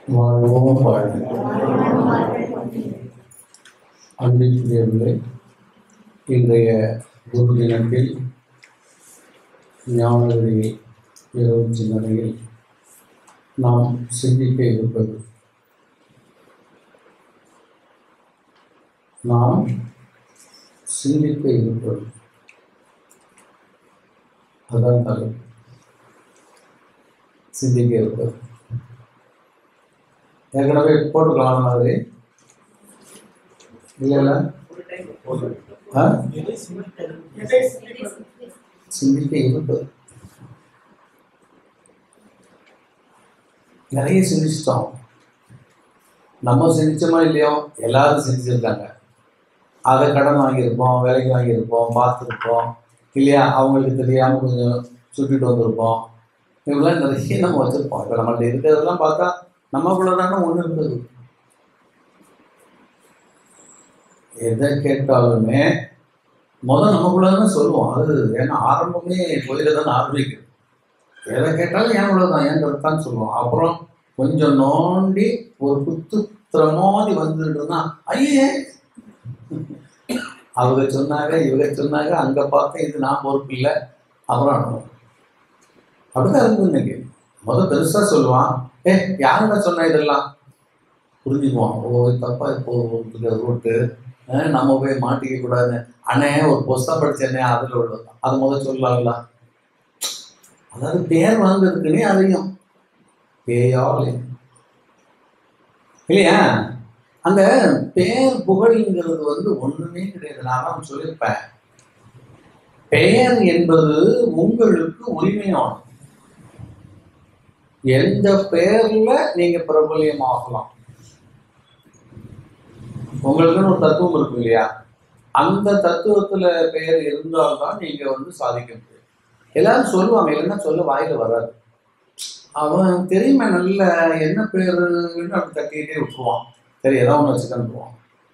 வாழ்வோம் வாழ்க அன்பிற்குரியவர்களே இன்றைய குரு தினத்தில் ஞானவரி இரவு சிந்தனையில் நாம் சிந்திக்க இருப்பது நாம் சிந்திக்க இருப்பது அதான் தலைப்பு சிந்திக்க இருப்பது ஏற்கனவே போட்டுக்கலாம் மாதிரி இல்லைல்ல ஆ சிந்திக்க இருப்பது நிறைய சிந்திச்சிட்டோம் நம்ம சிந்திச்சோமா இல்லையோ எல்லாரும் சிந்திச்சிருக்காங்க அதை கடன் வாங்கியிருப்போம் வேலைக்கு வாங்கியிருப்போம் பார்த்துருப்போம் இல்லையா அவங்களுக்கு தெரியாமல் கொஞ்சம் சுட்டிட்டு வந்திருப்போம் இவங்களாம் நிறைய நம்ம வச்சுருப்போம் இப்போ நம்மள்ட்ட இருக்கிறதெல்லாம் பார்த்தா நமக்குள்ள தானே ஒன்று இருந்தது எதை கேட்டாலுமே முதல் நமக்குள்ள தானே சொல்லுவோம் அது ஏன்னா ஆரம்பமே கோயில தானே ஆரம்பிக்குது எதை கேட்டாலும் ஏன் உள்ளதான் ஏங்கிறது சொல்லுவோம் அப்புறம் கொஞ்சம் நோண்டி ஒரு குத்துத்திர மோதி வந்துட்டுனா ஐயே அவங்க சொன்னாங்க இவங்க சொன்னாங்க அங்கே பார்த்தேன் இது நான் பொறுப்பு இல்லை அப்புறம் அப்படிதான் இருக்கு இன்னைக்கு முதல் பெருசாக சொல்லுவான் ஏ யாருங்க சொன்ன இதெல்லாம் புரிஞ்சுக்குவான் ஓ இது தப்பா இப்போ ரூட்டு நம்ம போய் மாட்டிக்க கூடாது அண்ணே ஒரு புஸ்தகம் படிச்சேனே அதில் உள்ளது அது முதல் சொல்லலாம்ல அதாவது பேர் வாங்குறதுக்குன்னே அதையும் பேயால் இல்லையா அந்த பேர் புகழ்ங்கிறது வந்து ஒண்ணுமே கிடையாது நான் தான் சொல்லியிருப்பேன் பெயர் என்பது உங்களுக்கு உரிமையானது எந்த பெயர்ல நீங்க பிரபல்யம் ஆகலாம் உங்களுக்குன்னு ஒரு தத்துவம் இருக்கு இல்லையா அந்த தத்துவத்துல பெயர் இருந்தால்தான் நீங்க வந்து சாதிக்க முடியும் எல்லாரும் சொல்லுவாங்க இல்லைன்னா சொல்ல வாயில வராது அவன் தெரியுமே நல்ல என்ன பேருன்னு அப்படி தட்டிக்கிட்டே விட்டுருவான் சரி ஏதோ ஒன்று வச்சுக்கன்றுவான்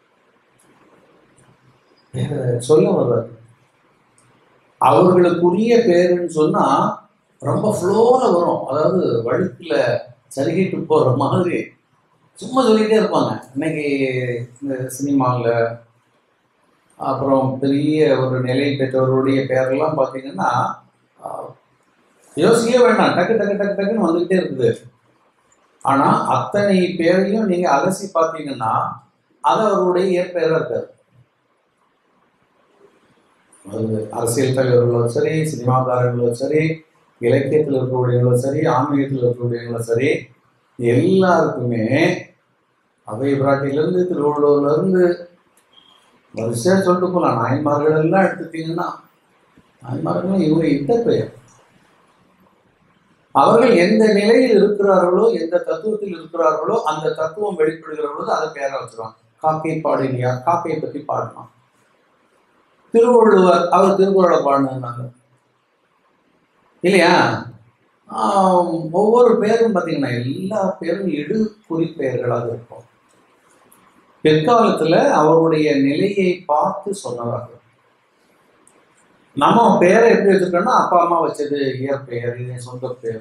சொல்ல வர்றாரு அவர்களுக்குரிய பேருன்னு சொன்னா ரொம்ப ஃப்ளோல வரும் அதாவது வழுக்குல சருகிட்டு போற மாதிரி சும்மா சொல்லிகிட்டே இருப்பாங்க இன்னைக்கு இந்த சினிமாவில் அப்புறம் பெரிய ஒரு நிலை பெற்றவருடைய பேரெல்லாம் பார்த்தீங்கன்னா யோசிக்கவே வேண்டாம் டக்கு டக்கு டக்கு டக்குன்னு வந்துக்கிட்டே இருக்குது ஆனால் அத்தனை பேரையும் நீங்கள் அலசி பார்த்தீங்கன்னா அது அவருடைய இயற்பெயராக இருக்காது அது அரசியல் தலைவர்களோ சரி சினிமாக்காரர்களோ சரி இலக்கியத்தில் இருக்கக்கூடியவங்களோ சரி ஆன்மீகத்தில் இருக்கக்கூடியவங்களோ சரி எல்லாருக்குமே அவை பிராட்டிலேருந்து திருவள்ளூர்லேருந்து வரிசையாக சொல்லிட்டு போகலாம் நாயன்மார்கள் எல்லாம் எடுத்துட்டீங்கன்னா நாயன்மார்கள் இவங்க இட்ட பெயர் அவர்கள் எந்த நிலையில் இருக்கிறார்களோ எந்த தத்துவத்தில் இருக்கிறார்களோ அந்த தத்துவம் வெளிப்படுகிற பொழுது அதை பேரை வச்சிருவாங்க காக்கை பாடினியா காக்கையை பற்றி பாடலாம் திருவள்ளுவர் அவர் திருக்குறளை பாடினாங்க இல்லையா ஒவ்வொரு பேரும் பார்த்தீங்கன்னா எல்லா பேரும் இடு குறிப்பெயர்களாக இருக்கும் பிற்காலத்தில் அவருடைய நிலையை பார்த்து சொன்னவர்கள் நம்ம பேரை எப்படி வச்சிருக்கோம்னா அப்பா அம்மா வச்சது இயற்பெயர் இது சொந்த பேர்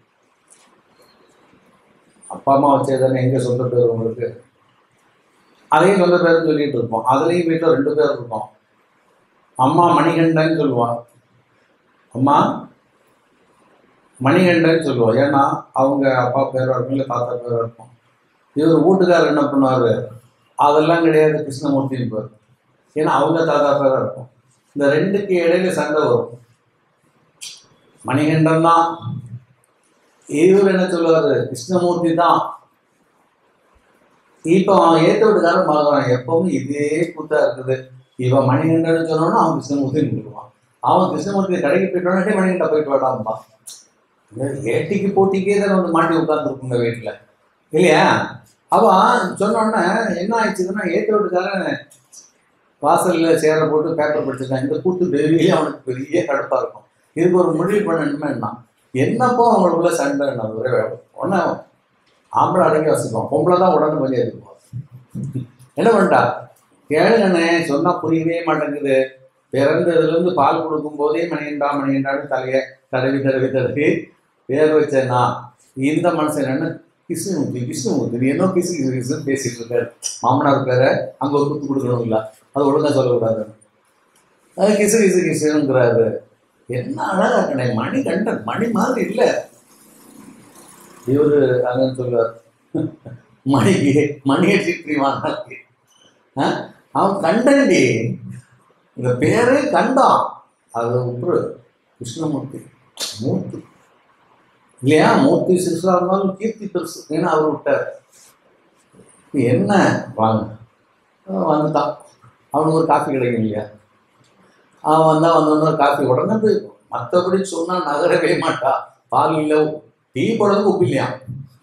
அப்பா அம்மா வச்சது தானே எங்க சொந்த பேர் உங்களுக்கு அதையும் சொந்த பேர் சொல்லிட்டு இருப்போம் அதுலேயும் வீட்டில் ரெண்டு பேர் இருக்கும் அம்மா மணிகண்டன் சொல்லுவான் அம்மா மணிகண்டன் சொல்லுவோம் ஏன்னா அவங்க அப்பா பேராக இருக்கும் இல்லை தாத்தா பேராக இருக்கும் இவர் வீட்டுக்காரர் என்ன பண்ணுவார் அதெல்லாம் கிடையாது கிருஷ்ணமூர்த்தின்னு பேர் ஏன்னா அவங்க தாத்தா பேராக இருக்கும் இந்த ரெண்டுக்கு இடையில சண்டை வரும் மணிகண்டன் தான் இவர் என்ன சொல்லுவாரு கிருஷ்ணமூர்த்தி தான் இப்போ அவன் ஏத்த வீட்டுக்காரன் பார்க்குறான் எப்பவும் இதே கூத்தா இருக்குது இவன் மணிகண்டன் சொன்னோன்னா அவன் கிருஷ்ணமூர்த்தின்னு சொல்லுவான் அவன் கிருஷ்ணமூர்த்தி கடைக்கு போயிட்டோன்னே மணிகண்டா போயிட்டு வாடாம்பா ஏட்டிக்கு போட்டிக்கே தான் வந்து மாட்டி உட்காந்துருக்குங்க வீட்டில் இல்லையா அவன் சொன்னோடனே என்ன ஆயிடுச்சுன்னா ஏத்த வீட்டுக்காரன் வாசலில் சேரை போட்டு பேப்பர் படிச்சிருக்கான் இந்த கூட்டு டெய்லி அவனுக்கு பெரிய கடுப்பாக இருக்கும் இதுக்கு ஒரு முடிவு பண்ணணுமே என்ன என்னப்போ அவங்களுக்குள்ள சண்டை ஒரே ஒன்றா ஆம்பளை அடங்கி வச்சுக்குவோம் பொம்பளை தான் உடனே கொஞ்சம் இருக்குவோம் என்ன பண்ணிட்டா கேளுங்கண்ணே சொன்னால் புரியவே மாட்டேங்குது பிறந்ததுலேருந்து பால் கொடுக்கும் போதே மணியண்டா மணியண்டான்னு தலையை தடவி தடவி தடவி பேர் வச்சேன்னா இந்த மனுஷன் என்ன கிருஷ்ணமூர்த்தி கிருஷ்ணமூர்த்தி நீ என்ன கிசு கிசு கிசுன்னு பேசிட்டு இருக்காரு மாமனார் பேர அங்க ஒரு குத்து கொடுக்கணும் இல்ல அது ஒழுங்கா சொல்லக்கூடாது அது கிசு கிசு கிசுங்கிறாரு என்ன அழகா இருக்கனே மணி கண்டன் மணி மாதிரி இல்ல இவரு அங்கன்னு சொல்லுவார் மணிக்கு மணியை சித்திரிவான் அவன் கண்டன்டி இந்த பேரே கண்டான் அது உப்ரு கிருஷ்ணமூர்த்தி மூர்த்தி இல்லையா மூர்த்தி சிறுசா இருந்தாலும் கீர்த்தி பெருசு ஏன்னா அவர் விட்டார் இது என்ன வாங்க அஹ் வந்துட்டான் அவனுக்கு ஒரு காஃபி கிடைக்கும் இல்லையா அவன் வந்தா வந்தோன்னு ஒரு காஃபி உடனே போய் மற்றபடி சொன்னா நகரவே மாட்டா பால் இல்லை டீ போடுறதுக்கு உப்பு இல்லையா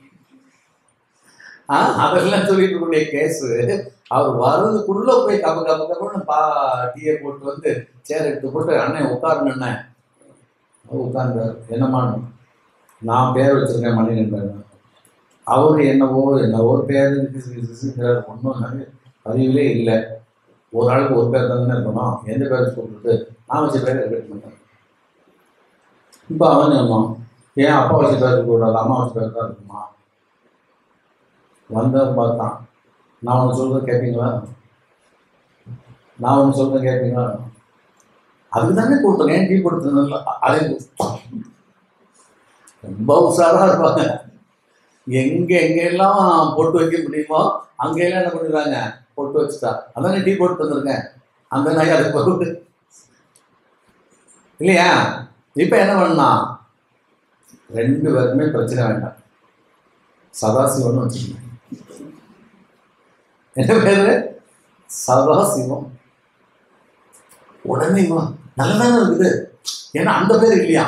ஆ அதெல்லாம் சொல்லிட்டு இருக்கக்கூடிய கேஸ் அவர் வர்றதுக்குள்ள போய் கப்ப கப்ப கப்பன்னு பா டீயை போட்டு வந்து சேர் எடுத்து போட்டு அண்ணன் உட்காருங்க அண்ணன் உட்கார்ந்தார் என்னமான்னு நான் பேர் வச்சிருக்கேன் மணிகண்டன் அவர் என்னவோ என்னவோ பேர் ஒன்றும் பதிவிலே இல்லை ஒரு ஆளுக்கு ஒரு பேர் தானே இருக்கணும் எந்த பேர் சொல்றது நான் வச்ச பேர் இருக்க மாட்டேன் இப்போ அவன் என்ன ஏன் அப்பா வச்ச பேர் இருக்கக்கூடாது அம்மா வச்ச பேர் தான் இருக்குமா வந்தவன் பார்த்தான் நான் ஒன்று சொல்கிறத கேட்பீங்களா நான் ஒன்று சொல்கிறத கேட்பீங்களா அதுக்கு தானே கொடுத்தேன் ஏன் டீ கொடுத்ததில்ல அதே கொடுத்தான். ரொம்ப உஷாராக இருப்பாங்க எங்கே எங்கெல்லாம் பொட்டு வைக்க முடியுமோ அங்கெல்லாம் என்ன பண்ணிடுறாங்க பொட்டு வச்சுட்டா அதானே டீ போட்டு வந்திருக்கேன் அந்த நாய் அதுக்கு பொருட்டு இல்லையா இப்போ என்ன பண்ணா ரெண்டு பேருக்குமே பிரச்சனை வேண்டாம் சதாசிவம்னு வச்சுக்கோங்க என்ன பேரு சதாசிவம் உடனே வா நல்லதானே இருக்குது ஏன்னா அந்த பேர் இல்லையா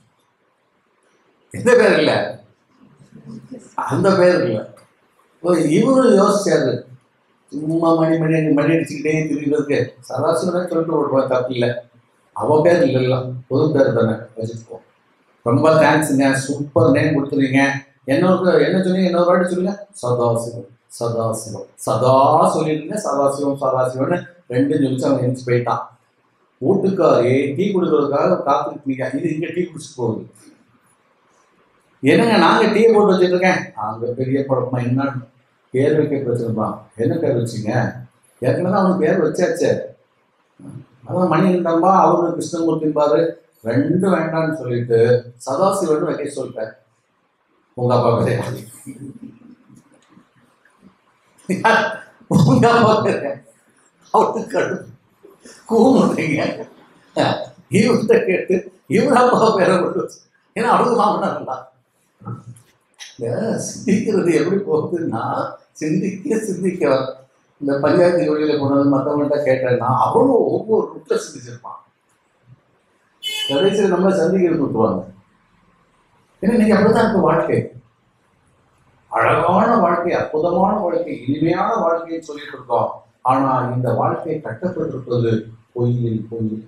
எந்த பேர் இல்லை அந்த பேர் இல்லை ஓ, இவரு யோசிச்சாரு சும்மா மணி மணி மணி அடிச்சுக்கிட்டே திரிகிறதுக்கு சதாசிவனே சொல்லிட்டு விடுவான் தப்பு இல்லை அவ பேர் இல்லைல்ல பொது பேர் தானே வச்சுக்கோ ரொம்ப தேங்க்ஸுங்க சூப்பர் நேம் கொடுத்துருங்க இன்னொரு என்ன சொன்னீங்க இன்னொரு வாட்டி சொல்லுங்க சதாசிவம் சதாசிவம் சதா சொல்லிருங்க சதாசிவம் சதாசிவம்னு ரெண்டு நிமிஷம் அவன் எழுந்து போயிட்டான் வீட்டுக்காரே டீ கொடுக்கறதுக்காக காத்துக்கிட்டீங்க இது இங்க டீ குடிச்சிட்டு போகுது என்னங்க நாங்க டீ போட்டு வச்சுட்டு இருக்கேன் அங்க பெரிய குழப்பமா என்ன பேர் வைக்க பிரச்சனைதான் என்ன பேர் வச்சீங்க ஏற்கனவே அவனுக்கு பேர் வச்சாச்சே அதான் மணிகண்டம்பா அவரு கிருஷ்ணமூர்த்திம்பாரு ரெண்டும் வேண்டாம்னு சொல்லிட்டு சதாசிவன் வைக்க சொல்லிட்டார் உங்க அப்பா பேரே உங்க அப்பா பேரே அவருக்கு கடும் கூமுறீங்க இவர்கிட்ட கேட்டு இவர் அப்பா பேரை கொண்டு வச்சு ஏன்னா அவருக்கு மாமனார்ல சிந்திக்கிறது எப்படி போகுதுன்னா சிந்திக்க சிந்திக்க இந்த பஞ்சாயத்து தொழில கொண்டு வந்து மற்றவங்கள்ட்ட கேட்டேன்னா அவனும் ஒவ்வொரு ரூட்ல சிந்திச்சிருப்பான் கடைசியில் நம்ம சந்திக்கிறது விட்டுருவாங்க ஏன்னா நீங்க அப்படிதான் இருக்கு வாழ்க்கை அழகான வாழ்க்கை அற்புதமான வாழ்க்கை இனிமையான வாழ்க்கைன்னு சொல்லிட்டு இருக்கோம் ஆனா இந்த வாழ்க்கை கட்டப்பட்டிருப்பது பொய்யில் பொய்யில்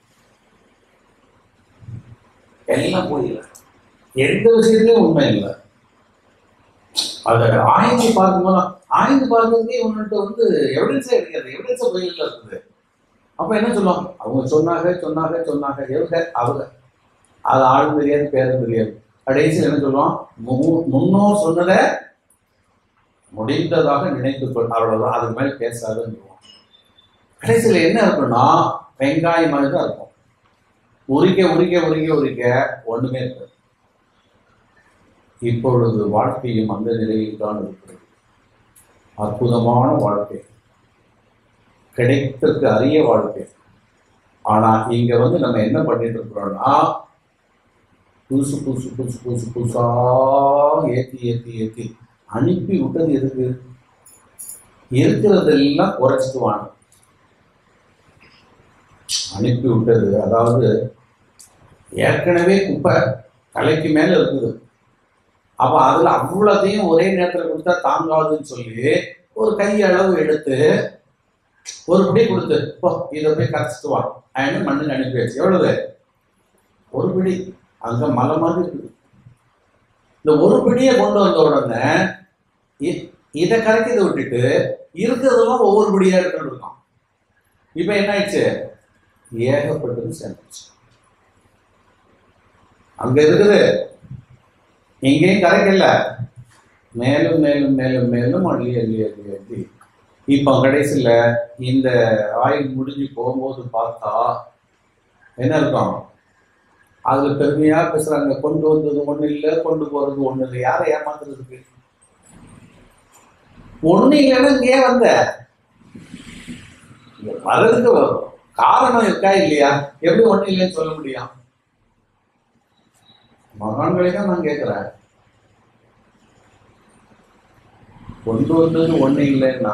எல்லாம் பொய்யில எந்த விஷயத்துலயும் உண்மை இல்லை அதை ஆய்ந்து பார்க்கும்போது ஆய்ந்து பார்க்கறதுக்கே இவன்கிட்ட வந்து எவிடன்ஸே கிடையாது எவிடன்ஸே பொய்யில் இருக்குது அப்ப என்ன சொல்லுவாங்க அவங்க சொன்னாங்க சொன்னாங்க சொன்னாங்க எவங்க அவங்க அது ஆள் தெரியாது பேரும் தெரியாது கடைசியில் என்ன சொல்லுவான் மு- முன்னோர் சொன்னதை முடிந்ததாக நினைத்துக்கொள் அவ்வளவுதான் அதுக்கு மேல பேசாதுன்னு சொல்லுவான் கடைசியில் என்ன இருக்குன்னா வெங்காயம் மாதிரி தான் இருக்கும் உரிக்க உரிக்க உரிக்க உரிக்க ஒண்ணுமே இருக்காது இப்பொழுது வாழ்க்கையும் அந்த நிலையில் தான் இருக்கிறது அற்புதமான வாழ்க்கை கிடைத்தற்கு அரிய வாழ்க்கை ஆனா இங்க வந்து நம்ம என்ன பண்ணிட்டு இருக்கிறோம்னா புதுசு புதுசு புதுசு புதுசு புதுசா ஏத்தி ஏத்தி ஏத்தி அனுப்பி விட்டது எதுக்கு இருக்கிறதெல்லாம் குறைச்சிட்டு வாங்க அனுப்பி விட்டது அதாவது ஏற்கனவே குப்பை தலைக்கு மேல இருக்குது அப்ப அதுல அவ்வளோத்தையும் ஒரே நேரத்துல கொடுத்தா தாங்காதுன்னு சொல்லி ஒரு கை அளவு எடுத்து ஒரு பிடி கொடுத்து போ இதை போய் கரைச்சிட்டு வா அப்படின்னு மண்ணுக்கு அனுப்பியாச்சு எவ்வளவு ஒரு பிடி அங்க மலை மாதிரி இருக்குது இந்த ஒரு பிடியை கொண்டு வந்த உடனே இ- இதை கரைக்கிறத விட்டுட்டு இருக்கிறதெல்லாம் ஒவ்வொரு பிடியா எடுத்துட்டு இருக்கான் இப்ப என்ன ஆயிடுச்சு ஏகப்பட்டது சேர்ந்துச்சு அங்க இருக்குது எங்கேயும் கரைக்கல மேலும் மேலும் மேலும் மேலும் அள்ளி அள்ளி அள்ளி அள்ளி இப்போ கடைசியில் இந்த ஆயுள் முடிஞ்சு போகும்போது பார்த்தா என்ன இருக்கும் அதுல பெருமையா பேசுறாங்க கொண்டு வந்தது ஒண்ணு இல்லை கொண்டு போறது ஒண்ணு இல்லை யாரை ஏமாத்துறதுக்கு ஒண்ணு இல்லைன்னா இங்க ஏன் வந்த இங்க வர்றதுக்கு காரணம் இருக்கா இல்லையா எப்படி ஒண்ணு இல்லைன்னு சொல்ல முடியும் மகான்களை தான் நான் கேட்கிறேன் கொண்டு வந்தது ஒண்ணு இல்லைன்னா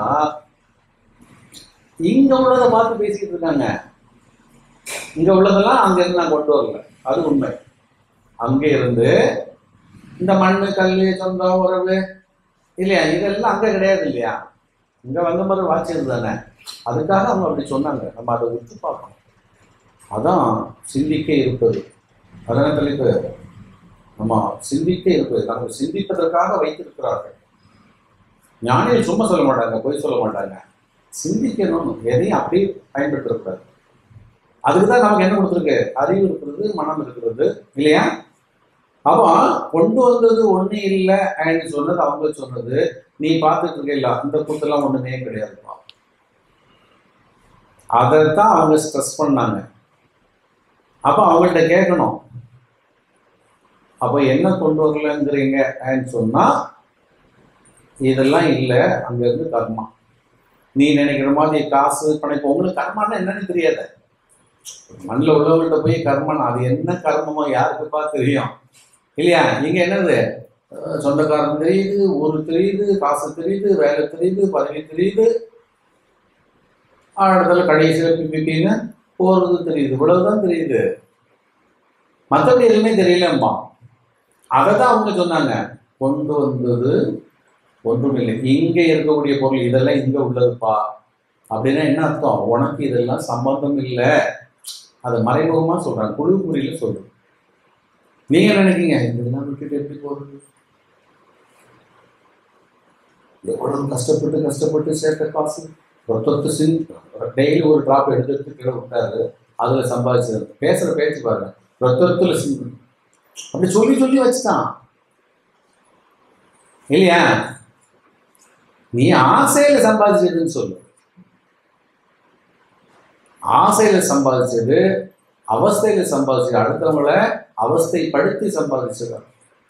இங்க உள்ளதை பார்த்து பேசிட்டு இருக்காங்க இங்க உள்ளதெல்லாம் அங்க இருந்து நான் கொண்டு வரல அது உண்மை அங்கே இருந்து இந்த மண்ணு கல் சொந்தம் உறவு இல்லையா இதெல்லாம் அங்க கிடையாது இல்லையா இங்க வந்த மாதிரி வாட்சியது தானே அதுக்காக அவங்க அப்படி சொன்னாங்க நம்ம அதை விட்டு பார்க்கணும் அதான் சிந்திக்க இருப்பது அதான் தலைப்பு நம்ம சிந்திக்க இருப்பது நம்ம சிந்திப்பதற்காக வைத்திருக்கிறார்கள் ஞானிகள் சும்மா சொல்ல மாட்டாங்க பொய் சொல்ல மாட்டாங்க சிந்திக்கணும் எதையும் அப்படியே பயன்படுத்தக்கூடாது அதுக்கு தான் நமக்கு என்ன கொடுத்துருக்கு அறிவு இருக்கிறது மனம் இருக்கிறது இல்லையா அப்போ கொண்டு வந்தது ஒண்ணு இல்லை அப்படின்னு சொன்னது அவங்க சொன்னது நீ பார்த்துட்டு இருக்க இல்ல அந்த கூத்தெல்லாம் ஒண்ணுமே கிடையாதுப்பா அதைத்தான் அவங்க ஸ்ட்ரெஸ் பண்ணாங்க அப்போ அவங்கள்ட்ட கேட்கணும் அப்போ என்ன கொண்டு வரலங்கிறீங்க அப்படின்னு சொன்னா இதெல்லாம் இல்லை அங்கிருந்து கர்மா நீ நினைக்கிற மாதிரி காசு பணம் இப்போ உங்களுக்கு கர்மான்னா என்னன்னு தெரியாது மண்ணில் உள்ளவங்கள்ட்ட போய் கர்மம் அது என்ன கர்மமோ யாருக்குப்பா தெரியும் இல்லையா நீங்க என்னது அஹ் சொந்தக்காரன் தெரியுது ஊரு தெரியுது காசு தெரியுது வேலை தெரியுது பதவி தெரியுது இடத்துல கடைசியில் பிபிபின்னு போறது தெரியுது இவ்வளவுதான் தெரியுது மற்றபடி எதுவுமே தெரியலம்மா அதை தான் அவங்க சொன்னாங்க கொண்டு வந்தது ஒன்றுமில்லை இங்க இருக்கக்கூடிய பொருள் இதெல்லாம் இங்க உள்ளதுப்பா அப்படின்னா என்ன அர்த்தம் உனக்கு இதெல்லாம் சம்பந்தம் இல்லை அதை மறைமுகமா சொல்றாங்க குழு முறையில சொல்றேன் நீங்க நினைக்கீங்க இதெல்லாம் விட்டுட்டு எப்படி போறது எவ்வளவு கஷ்டப்பட்டு கஷ்டப்பட்டு சேர்த்த காசு ரொத்தத்து சிங் டெய்லி ஒரு டிராப் எடுத்து எடுத்து கீழே விட்டாரு அதுல சம்பாதிச்சது பேசுற பேச்சு பாருங்க ரொத்தத்துல சிங் அப்படி சொல்லி சொல்லி வச்சுட்டான் இல்லையா நீ ஆசையில சம்பாதிச்சதுன்னு சொல்லு ஆசையில சம்பாதிச்சது அவஸ்தையில சம்பாதிச்சது அடுத்தவங்கள அவஸ்தைப்படுத்தி சம்பாதிச்சது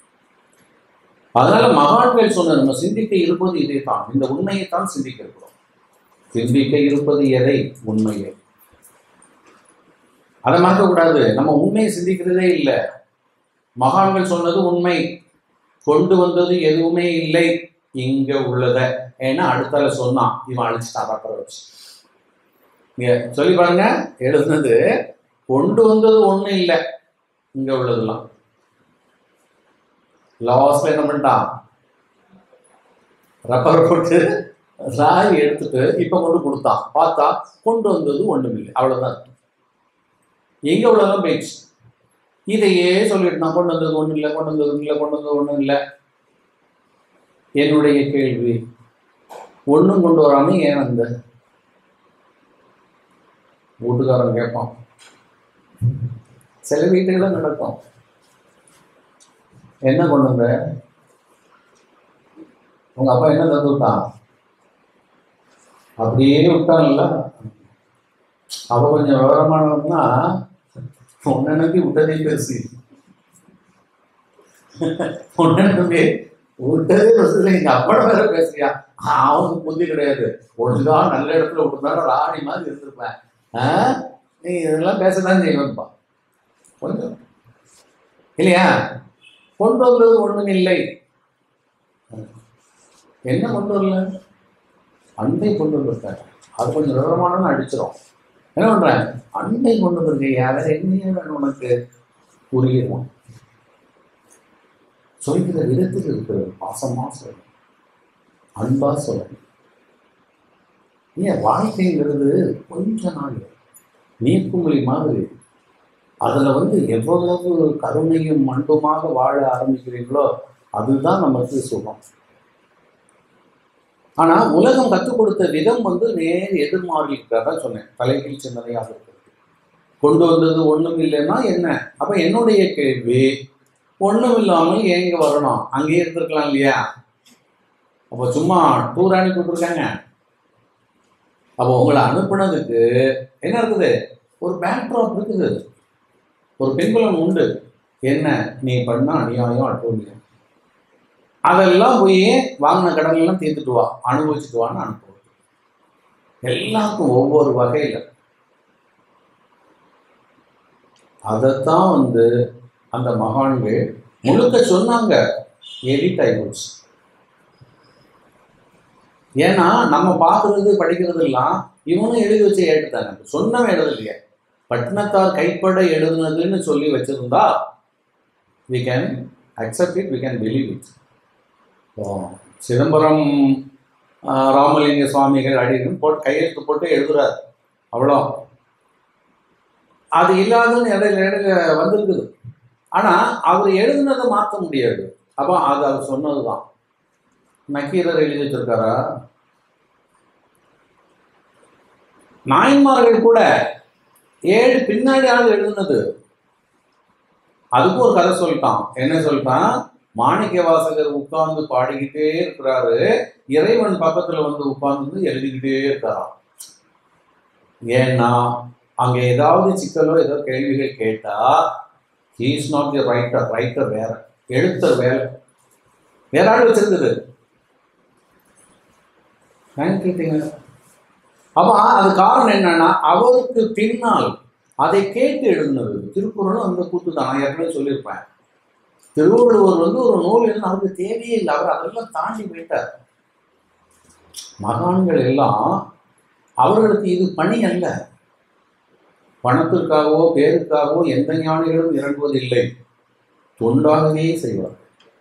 அதனால மகான்கள் சொன்ன நம்ம சிந்திக்க இருப்பது இதை தான் இந்த உண்மையை தான் சிந்திக்க இருக்கிறோம் சிந்திக்க இருப்பது எதை உண்மையை அதை மறக்கக்கூடாது நம்ம உண்மையை சிந்திக்கிறதே இல்லை மகான்கள் சொன்னது உண்மை கொண்டு வந்தது எதுவுமே இல்லை இங்க உள்ளத ஏன்னா அடுத்தால சொன்னான் இவன் அழிச்சிட்டான் ரப்பரை வச்சு நீங்க சொல்லி பாருங்க எழுதுனது கொண்டு வந்தது ஒண்ணும் இல்லை இங்க உள்ளதெல்லாம் லாஸ்ட்ல என்ன பண்ணிட்டான் ரப்பர் போட்டு ராய் எடுத்துட்டு இப்ப கொண்டு கொடுத்தான் பார்த்தா கொண்டு வந்தது ஒண்ணும் இல்லை அவ்வளவுதான் எங்க உள்ளதான் போயிடுச்சு இதையே சொல்லிட்டு நான் கொண்டு வந்தது ஒண்ணும் இல்லை கொண்டு வந்தது இல்லை கொண்டு வந்தது ஒண்ணும் இல்லை என்னுடைய கேள்வி ஒண்ணும் கொண்டு வராம ஏன் வந்த வீட்டுக்காரன் கேட்பான் சில வீட்டுகள நடக்கும் என்ன கொண்டு வந்த உங்க அப்பா என்ன தந்து விட்டான் அப்படியே விட்டான்ல அவ கொஞ்சம் விவரமானவன்னா உன்னை நம்பி விட்டதே பேசி உன்னை நம்பி விட்டதே பேசுல எங்க அப்பட வேற பேசுறியா அவனுக்கு புத்தி கிடையாது ஒழுங்காக நல்ல இடத்துல விட்டுருந்தாலும் ராணி மாதிரி இருந்திருப்பேன் ஆ? நீ இதெல்லாம் பேசதான் செய்வேன்ப்பா கொஞ்சம் இல்லையா கொண்டு வந்தது ஒண்ணும் இல்லை என்ன கொண்டு வரல அண்டை கொண்டு வந்திருக்காரு அது கொஞ்சம் விவரமான அடிச்சிடும் என்ன பண்றேன் அண்டை கொண்டு வந்திருக்கையா வேற என்னையே வேணும் உனக்கு புரியும் சொல்கிற விதத்தில் இருக்கிறது பாசமா சொல்லணும் அன்பா சொல்லணும் ஏன் வாழ்க்கைங்கிறது கொஞ்ச நாள் நீர்க்குமிழி மாதிரி அதுல வந்து எவ்வளவு கருணையும் அன்புமாக வாழ ஆரம்பிக்கிறீங்களோ அதுதான் நமக்கு சுகம் ஆனா உலகம் கற்றுக் கொடுத்த விதம் வந்து நேர் எதிர்மாறி இருக்கிறதா சொன்னேன் தலைகீழ் சிந்தனையாக இருக்கிறது கொண்டு வந்தது ஒண்ணும் இல்லைன்னா என்ன அப்ப என்னுடைய கேள்வி ஒண்ணும் இல்லாமல் ஏங்க வரணும் அங்கேயே இருந்திருக்கலாம் இல்லையா அப்போ சும்மா டூர் அனுப்பி விட்டுருக்காங்க அப்போ உங்களை அனுப்புனதுக்கு என்ன இருக்குது ஒரு பேக்ட்ராப் இருக்குது ஒரு பின்புலம் உண்டு என்ன நீ பண்ண அநியாயம் அட்டூழியம் அதெல்லாம் போய் வாங்கின கடன் எல்லாம் தீர்த்துட்டு வா அனுபவிச்சுட்டு வான்னு அனுப்புவோம் எல்லாருக்கும் ஒவ்வொரு வகையில் அதைத்தான் வந்து அந்த மகான்கள் முழுக்க சொன்னாங்க எடிட் ஆயிடுச்சு ஏன்னா நம்ம பார்க்கறது படிக்கிறது எல்லாம் இவனும் எழுதி வச்சு ஏற்றுத்தாங்க சொன்னவன் எழுதலையே பட்டினத்தார் கைப்பட எழுதுனதுன்னு சொல்லி வச்சிருந்தா we can accept it we can believe it Chidambaram ஆஹ், ராமலிங்க சுவாமிகள் அடின்னு போட்டு கையெழுத்து போட்டு எழுதுறாரு அவ்வளோ அது இல்லாதன்னு இடையில இடையில வந்திருக்குது ஆனா அவர் எழுதுனதை மாற்ற முடியாது அப்போ அது அவர் சொன்னதுதான் நக்கீரர் எழுதி வச்சிருக்காரா நாயன்மார்கள் கூட ஏழு பின்னாடி ஆள் எழுதுனது அதுக்கும் ஒரு கதை சொல்லிட்டான் என்ன சொல்லிட்டான் மாணிக்க வாசகர் உட்கார்ந்து பாடிக்கிட்டே இருக்கிறாரு இறைவன் பக்கத்துல வந்து உட்கார்ந்து எழுதிக்கிட்டே இருக்காராம் ஏன்னா அங்க ஏதாவது சிக்கலோ ஏதோ கேள்விகள் கேட்டா he is not the writer writer வேற எழுத்தர் வேற வேற ஆள் வச்சிருக்குது ஏன் கேட்டீங்க அப்ப அது காரணம் என்னன்னா அவருக்கு பின்னால் அதை கேட்டு எழுதுனது திருக்குறளும் அந்த கூத்து தான் நான் ஏற்கனவே சொல்லியிருப்பேன் திருவள்ளுவர் வந்து ஒரு நூல் எழுதின அவருக்கு தேவையே இல்லை அவர் அதெல்லாம் தாண்டி போயிட்டார் மகான்கள் எல்லாம் அவர்களுக்கு இது பணி அல்ல பணத்திற்காகவோ பேருக்காகவோ எந்த ஞானிகளும் இறங்குவதில்லை தொண்டாகவே செய்வார்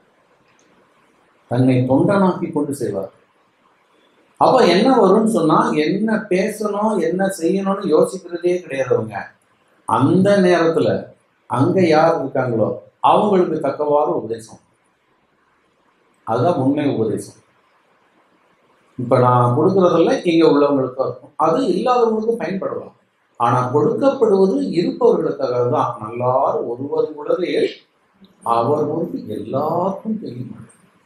தன்னை தொண்டனாக்கி கொண்டு செய்வார் அப்ப என்ன வரும்னு சொன்னா என்ன பேசணும் என்ன செய்யணும்னு யோசிக்கிறதே கிடையாது அவங்க அந்த நேரத்துல அங்க யார் இருக்காங்களோ அவங்களுக்கு தக்கவாறு உபதேசம் அதுதான் உண்மை உபதேசம் இப்ப நான் கொடுக்கறதெல்லாம் இங்க உள்ளவங்களுக்கும் இருக்கும் அது இல்லாதவங்களுக்கும் பயன்படலாம் ஆனா கொடுக்கப்படுவது இருப்பவர்களுக்காக தான் நல்லார் ஒருவர் உடலே அவர் வந்து எல்லாருக்கும் தெரியும்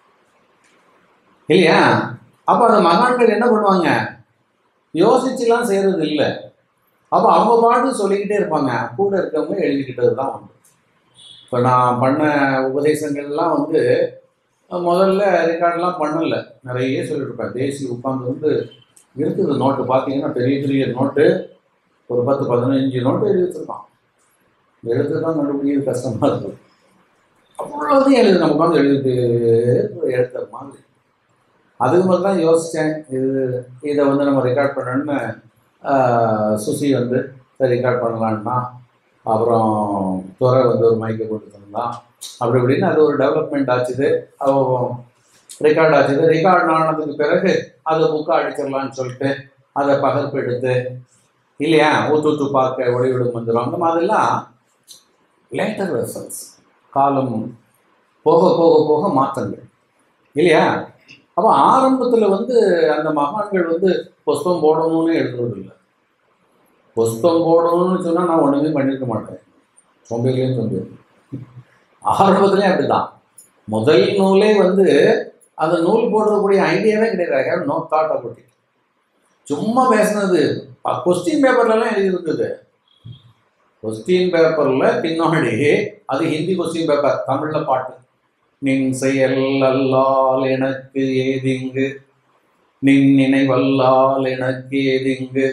இல்லையா அப்ப அந்த மகான்கள் என்ன பண்ணுவாங்க யோசிச்சுலாம் செய்யறது இல்லை அப்ப அவங்க பாட்டு சொல்லிக்கிட்டே இருப்பாங்க கூட இருக்கவங்க எழுதிக்கிட்டது தான் உண்டு இப்போ நான் பண்ண உபதேசங்கள்லாம் வந்து முதல்ல ரெக்கார்ட்லாம் பண்ணல நிறைய சொல்லியிருப்பேன் தேசி உட்காந்து வந்து இருக்குது நோட்டு பார்த்தீங்கன்னா பெரிய பெரிய நோட்டு ஒரு பத்து பதினஞ்சு நோட்டு எழுதி வச்சிருக்கான் எழுத்து தான் கண்டுபிடிக்கிறது கஷ்டமாக இருக்குது அவ்வளோதையும் எழுது நம்ம உட்காந்து எழுதிட்டு எழுத்துற மாதிரி அதுக்கு மாதிரி தான் யோசித்தேன் இது இதை வந்து நம்ம ரெக்கார்ட் பண்ணணும்னு ஆஹ், சுசி வந்து ரெக்கார்ட் பண்ணலான்னா அப்புறம் துறை வந்து ஒரு மைக்கை போட்டு தந்தான் அப்படி இப்படின்னு அது ஒரு டெவலப்மெண்ட் ஆச்சுது ரெக்கார்ட் ஆச்சுது ரெக்கார்ட் ஆனதுக்கு பிறகு அதை புக்கை அடிச்சிடலான்னு சொல்லிட்டு அதை பகர்ப்பு எடுத்து இல்லையா ஊத்து ஊத்து பார்க்க ஒளிவிடும் வந்துடும் அந்த மாதிரிலாம் லேட்டர் வெர்சன்ஸ் காலம் போக போக போக மாற்றங்கள் இல்லையா அப்போ ஆரம்பத்தில் வந்து அந்த மகான்கள் வந்து புஸ்தம் போடணும்னு எழுதுறது இல்லை புஸ்தம் போடணும்னு சொன்னால் நான் ஒன்றுமே பண்ணியிருக்க மாட்டேன் சொம்பையிலையும் சொல்லி ஆரம்பத்துலேயும் அப்படிதான் முதல் நூலே வந்து அந்த நூல் போடுறக்கூடிய ஐடியாவே கிடையாது நோ தாட் அபவுட் இட் சும்மா பேசுனது கொஸ்டின் பேப்பர்லலாம் எழுதியிருந்தது கொஸ்டின் பேப்பரில் பின்னாடி அது ஹிந்தி கொஸ்டின் பேப்பர் தமிழில் பாட்டு நின் செயல் அல்லால் எனக்கு ஏதிங்கு நின் நினைவல்லால் எனக்கு ஏதிங்கு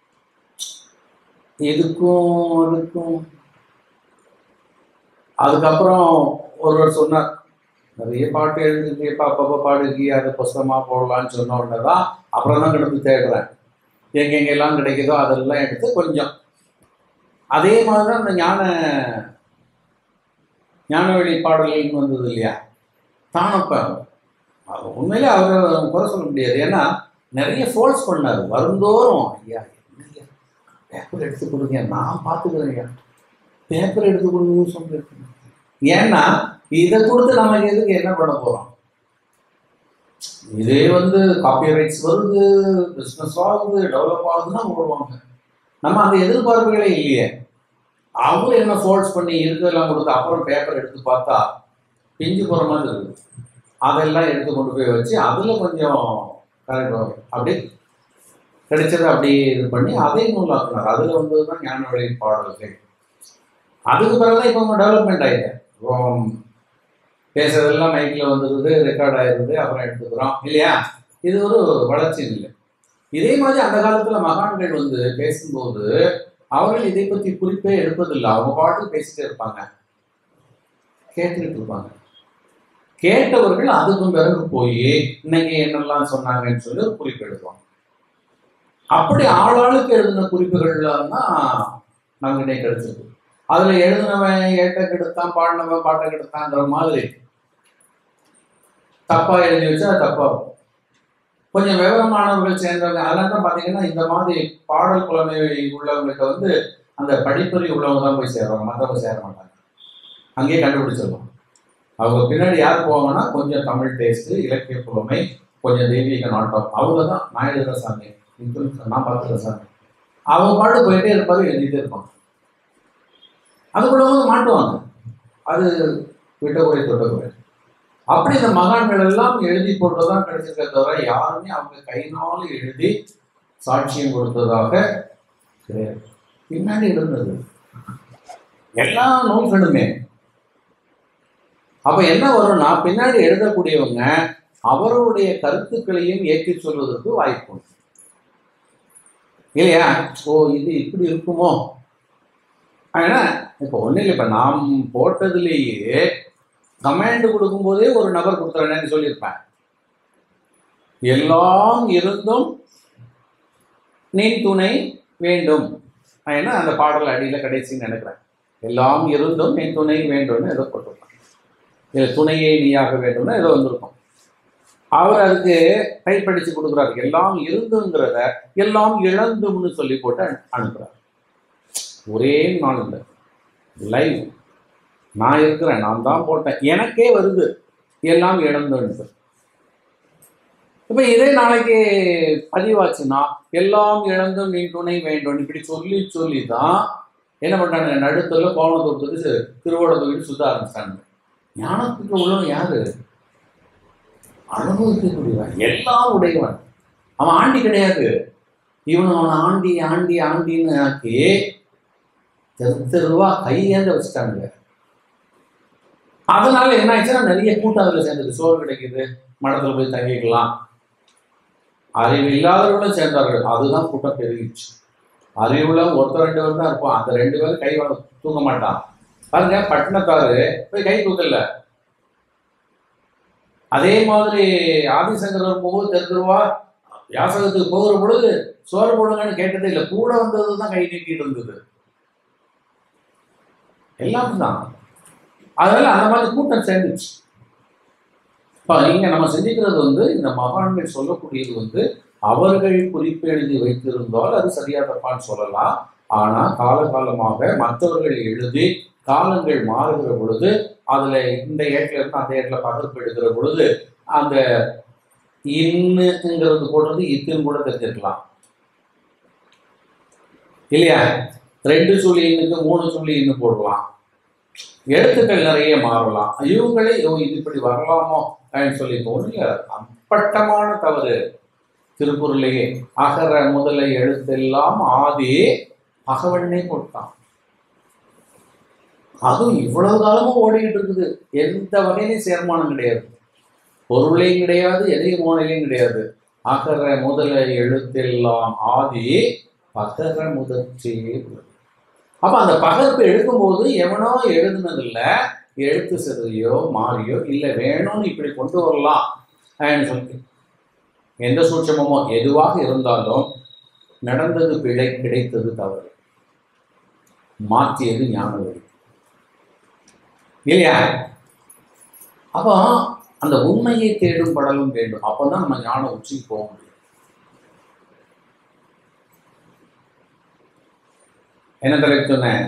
இதுக்கும் அதுக்கும் அதுக்கப்புறம் ஒருவர் சொன்னார் நிறைய பாட்டு எழுதிருக்கியப்பா அப்பப்போ பாடுக்கி அதை புஸ்தகமாக போடலான்னு சொன்ன உடனே தான் அப்புறம் தான் கிடந்து தேடுறேன் எங்கெங்கெல்லாம் கிடைக்குதோ அதெல்லாம் எடுத்து கொஞ்சம் அதே மாதிரி தான் அந்த ஞான ஞானவெளி பாடல்கள்னு வந்தது இல்லையா தானப்ப அவர் உண்மையிலே அவரை குறை சொல்ல முடியாது ஏன்னா நிறைய ஃபோல்ஸ் பண்ணார் வருந்தோறும் ஐயா என்னய்யா பேப்பர் எடுத்து கொடுங்க நான் பார்த்துக்கிறேன் ஐயா பேப்பர் எடுத்து கொடுங்கன்னு சொல்லியிருக்கேன் ஏன்னா இதை கொடுத்து நம்ம எதுக்கு என்ன பண்ண போறோம் இதே வந்து காப்பிரைட்ஸ் வருது பிஸ்னஸ் ஆகுது டெவலப் ஆகுதுன்னா போடுவாங்க நம்ம அந்த எதிர்பார்ப்புகளே இல்லையே அவங்க என்ன ஃபோர்ஸ் பண்ணி இருக்கிறதெல்லாம் கொடுத்து அப்புறம் பேப்பர் எடுத்து பார்த்தா பிஞ்சு போகிற மாதிரி இருக்குது அதெல்லாம் எடுத்து கொண்டு போய் வச்சு அதில் கொஞ்சம் கரெக்ட் அப்படி கிடைச்சதை அப்படியே இது பண்ணி அதை நூலாக்குனார் அதில் வந்தது தான் ஞான வழி பாடல்கள் அதுக்கு பிறகுதான் இப்போ டெவலப்மெண்ட் ஆயிட்டேன் இப்போ பேசுறதெல்லாம் மைக்கில் வந்துடுது ரெக்கார்ட் ஆயிடுது அப்புறம் எடுத்துக்கிறோம் இல்லையா இது ஒரு வளர்ச்சி இல்லை இதே மாதிரி அந்த காலத்தில் மகான்கள் வந்து பேசும்போது அவர்கள் இதை பற்றி குறிப்பே எடுப்பதில்லை அவங்க பாட்டு பேசிட்டே இருப்பாங்க கேட்டுக்கிட்டு இருப்பாங்க கேட்டவர்கள் அதுக்கும் பிறகு போய் இன்னைக்கு என்னெல்லாம் சொன்னாங்கன்னு சொல்லி ஒரு குறிப்பு எழுதுவாங்க அப்படி ஆளாளுக்கு எழுதின குறிப்புகள்லாம் தான் நம்மகிட்ட கிடைச்சது அதுல எழுதினவன் ஏட்ட கெடுத்தான் பாடினவன் பாட்டை கெடுத்தாங்கிற மாதிரி தப்பா எழுதி வச்சா அது தப்பா இருக்கும் கொஞ்சம் விவரமானவர்கள் சேர்ந்தவங்க அதெல்லாம் தான் பார்த்தீங்கன்னா இந்த மாதிரி பாடல் புலமை உள்ளவங்கள்ட்ட வந்து அந்த படிப்பறி உள்ளவங்க தான் போய் சேருவாங்க மற்றவங்க சேர மாட்டாங்க அங்கேயே கண்டுபிடிச்சிருவாங்க அவங்க பின்னாடி யார் போவாங்கன்னா கொஞ்சம் தமிழ் டேஸ்ட் இலக்கிய புலமை கொஞ்சம் தெய்வீக நாட்டம் அவங்க தான் நான் எழுதுற சாமி இது நான் பார்த்துக்கிற சாமி அவங்க பாட்டு போயிட்டே இருப்பாரு எழுதிட்டே இருப்பாங்க அதுக்குள்ள வந்து மாட்டுவாங்க அது விட்டகுறை தொட்டகுறை அப்படி இந்த மகான்கள் எல்லாம் எழுதி போட்டதான் கிடைச்சிருக்க தவிர யாருமே அவங்க கைனால எழுதி சாட்சியம் கொடுத்ததாக கிடையாது பின்னாடி இருந்தது எல்லா நூல்களுமே அப்ப என்ன வரும்னா பின்னாடி எழுதக்கூடியவங்க அவருடைய கருத்துக்களையும் ஏற்றி சொல்வதற்கு வாய்ப்பு உண்டு இல்லையா ஓ இது இப்படி இருக்குமோ ஏன்னா இப்போ ஒன்றும் இல்லை இப்போ நாம் போட்டதுலேயே கமாண்ட் கொடுக்கும்போதே ஒரு நபர் கொடுத்துறேன்னு சொல்லியிருப்பேன் எல்லாம் இருந்தும் நீ துணை வேண்டும் ஏன்னா அந்த பாடல் அடியில் கடைசின்னு நினைக்கிறேன் எல்லாம் இருந்தும் நீ துணை வேண்டும்னு ஏதோ போட்டிருப்பான் இல்லை துணையை நீயாக வேண்டும்னு ஏதோ வந்திருக்கும் அவர் அதுக்கு கைப்படிச்சு கொடுக்குறாரு எல்லாம் இருந்துங்கிறத எல்லாம் இழந்தும்னு சொல்லி போட்டு அனு- அனுப்புறாரு ஒரே நாள் இல்லை லைவ் நான் இருக்கிறேன் நான் தான் போட்டேன் எனக்கே வருது எல்லாம் இழந்துன்னு இப்போ இதே நாளைக்கு பதிவாச்சுன்னா எல்லாம் இழந்தும் நீ துணை வேண்டும் இப்படி சொல்லி சொல்லி தான் என்ன பண்றாங்க நடுத்தல கோவணம் தொடுத்துட்டு திருவோட தூக்கிட்டு சுத்த ஆரம்பிச்சிட்டாங்க ஞானத்துக்கு உள்ளவன் யாரு அனுபவிக்கக்கூடியவன் எல்லாம் உடையவன் அவன் ஆண்டி கிடையாது இவன் அவனை ஆண்டி ஆண்டி ஆண்டின்னு ஆக்கி தெரு தெருவா கையேந்த வச்சுட்டாங்க அதனால என்ன ஆயிடுச்சுன்னா நிறைய கூட்டம் அதில் சேர்ந்தது சோறு கிடைக்குது மடத்துல போய் தங்கிக்கலாம் அறிவு இல்லாதவர்களும் சேர்ந்தார்கள் அதுதான் கூட்டம் பெருகிச்சு அறிவுள்ள ஒருத்தர் ரெண்டு பேர் தான் இருப்பான் அந்த ரெண்டு பேரும் கை வாங்க தூக்க மாட்டான் பாருங்க பட்டினத்தாரு போய் கை தூக்கல அதே மாதிரி ஆதிசங்கரர் போகும்போது தெரிஞ்சிருவா யாசகத்துக்கு போகிற பொழுது சோறு போடுங்கன்னு கேட்டதே இல்லை கூட வந்தது தான் கை நீட்டிட்டு இருந்தது எல்லாம் தான் அதனால அந்த மாதிரி கூட்டம் சேர்ந்துச்சு இப்போ இங்க நம்ம சிந்திக்கிறது வந்து இந்த மகான்கள் சொல்லக்கூடியது வந்து அவர்கள் குறிப்பு எழுதி வைத்திருந்தால் அது சரியா தப்பான்னு சொல்லலாம் ஆனா காலகாலமாக மற்றவர்கள் எழுதி காலங்கள் மாறுகிற பொழுது அதுல இந்த ஏட்டில இருந்து அந்த ஏட்டில் பகர்ப்பு எடுக்கிற பொழுது அந்த இன்னுங்கிறது போடுறது இத்துன்னு கூட தெரிஞ்சிருக்கலாம் இல்லையா ரெண்டு சுழி இன்னுக்கு மூணு சுழி இன்னும் போடலாம் எழுத்துக்கள் நிறைய மாறலாம் இவங்களே ஓ இது இப்படி வரலாமோ அப்படின்னு சொல்லி தோணு அப்பட்டமான தவறு திருக்குறளையே அகர முதலை எழுத்தெல்லாம் ஆதி அகவண்ணே கொடுத்தான் அதுவும் இவ்வளவு காலமும் ஓடிக்கிட்டு இருக்குது எந்த வகையிலையும் சேர்மானம் கிடையாது பொருளையும் கிடையாது எதையும் மோனையிலையும் கிடையாது அகர முதல எழுத்தெல்லாம் ஆதி பகர முதற்றே உள்ளது. அப்ப அந்த பகர்ப்பு எடுக்கும்போது எவனோ எழுதுனதில்ல எழுத்து சிறியோ மாறியோ இல்லை வேணும்னு இப்படி கொண்டு வரலாம் அப்படின்னு சொல்லி எந்த சூட்சமோ எதுவாக இருந்தாலும் நடந்தது பிழை கிடைத்தது தவறு மாற்றியது ஞான வழி இல்லையா அப்போ அந்த உண்மையை தேடும் படலும் வேண்டும் அப்பதான் நம்ம ஞான உச்சிக்கு போக முடியும் என்ன தலைப்பு சொன்னேன்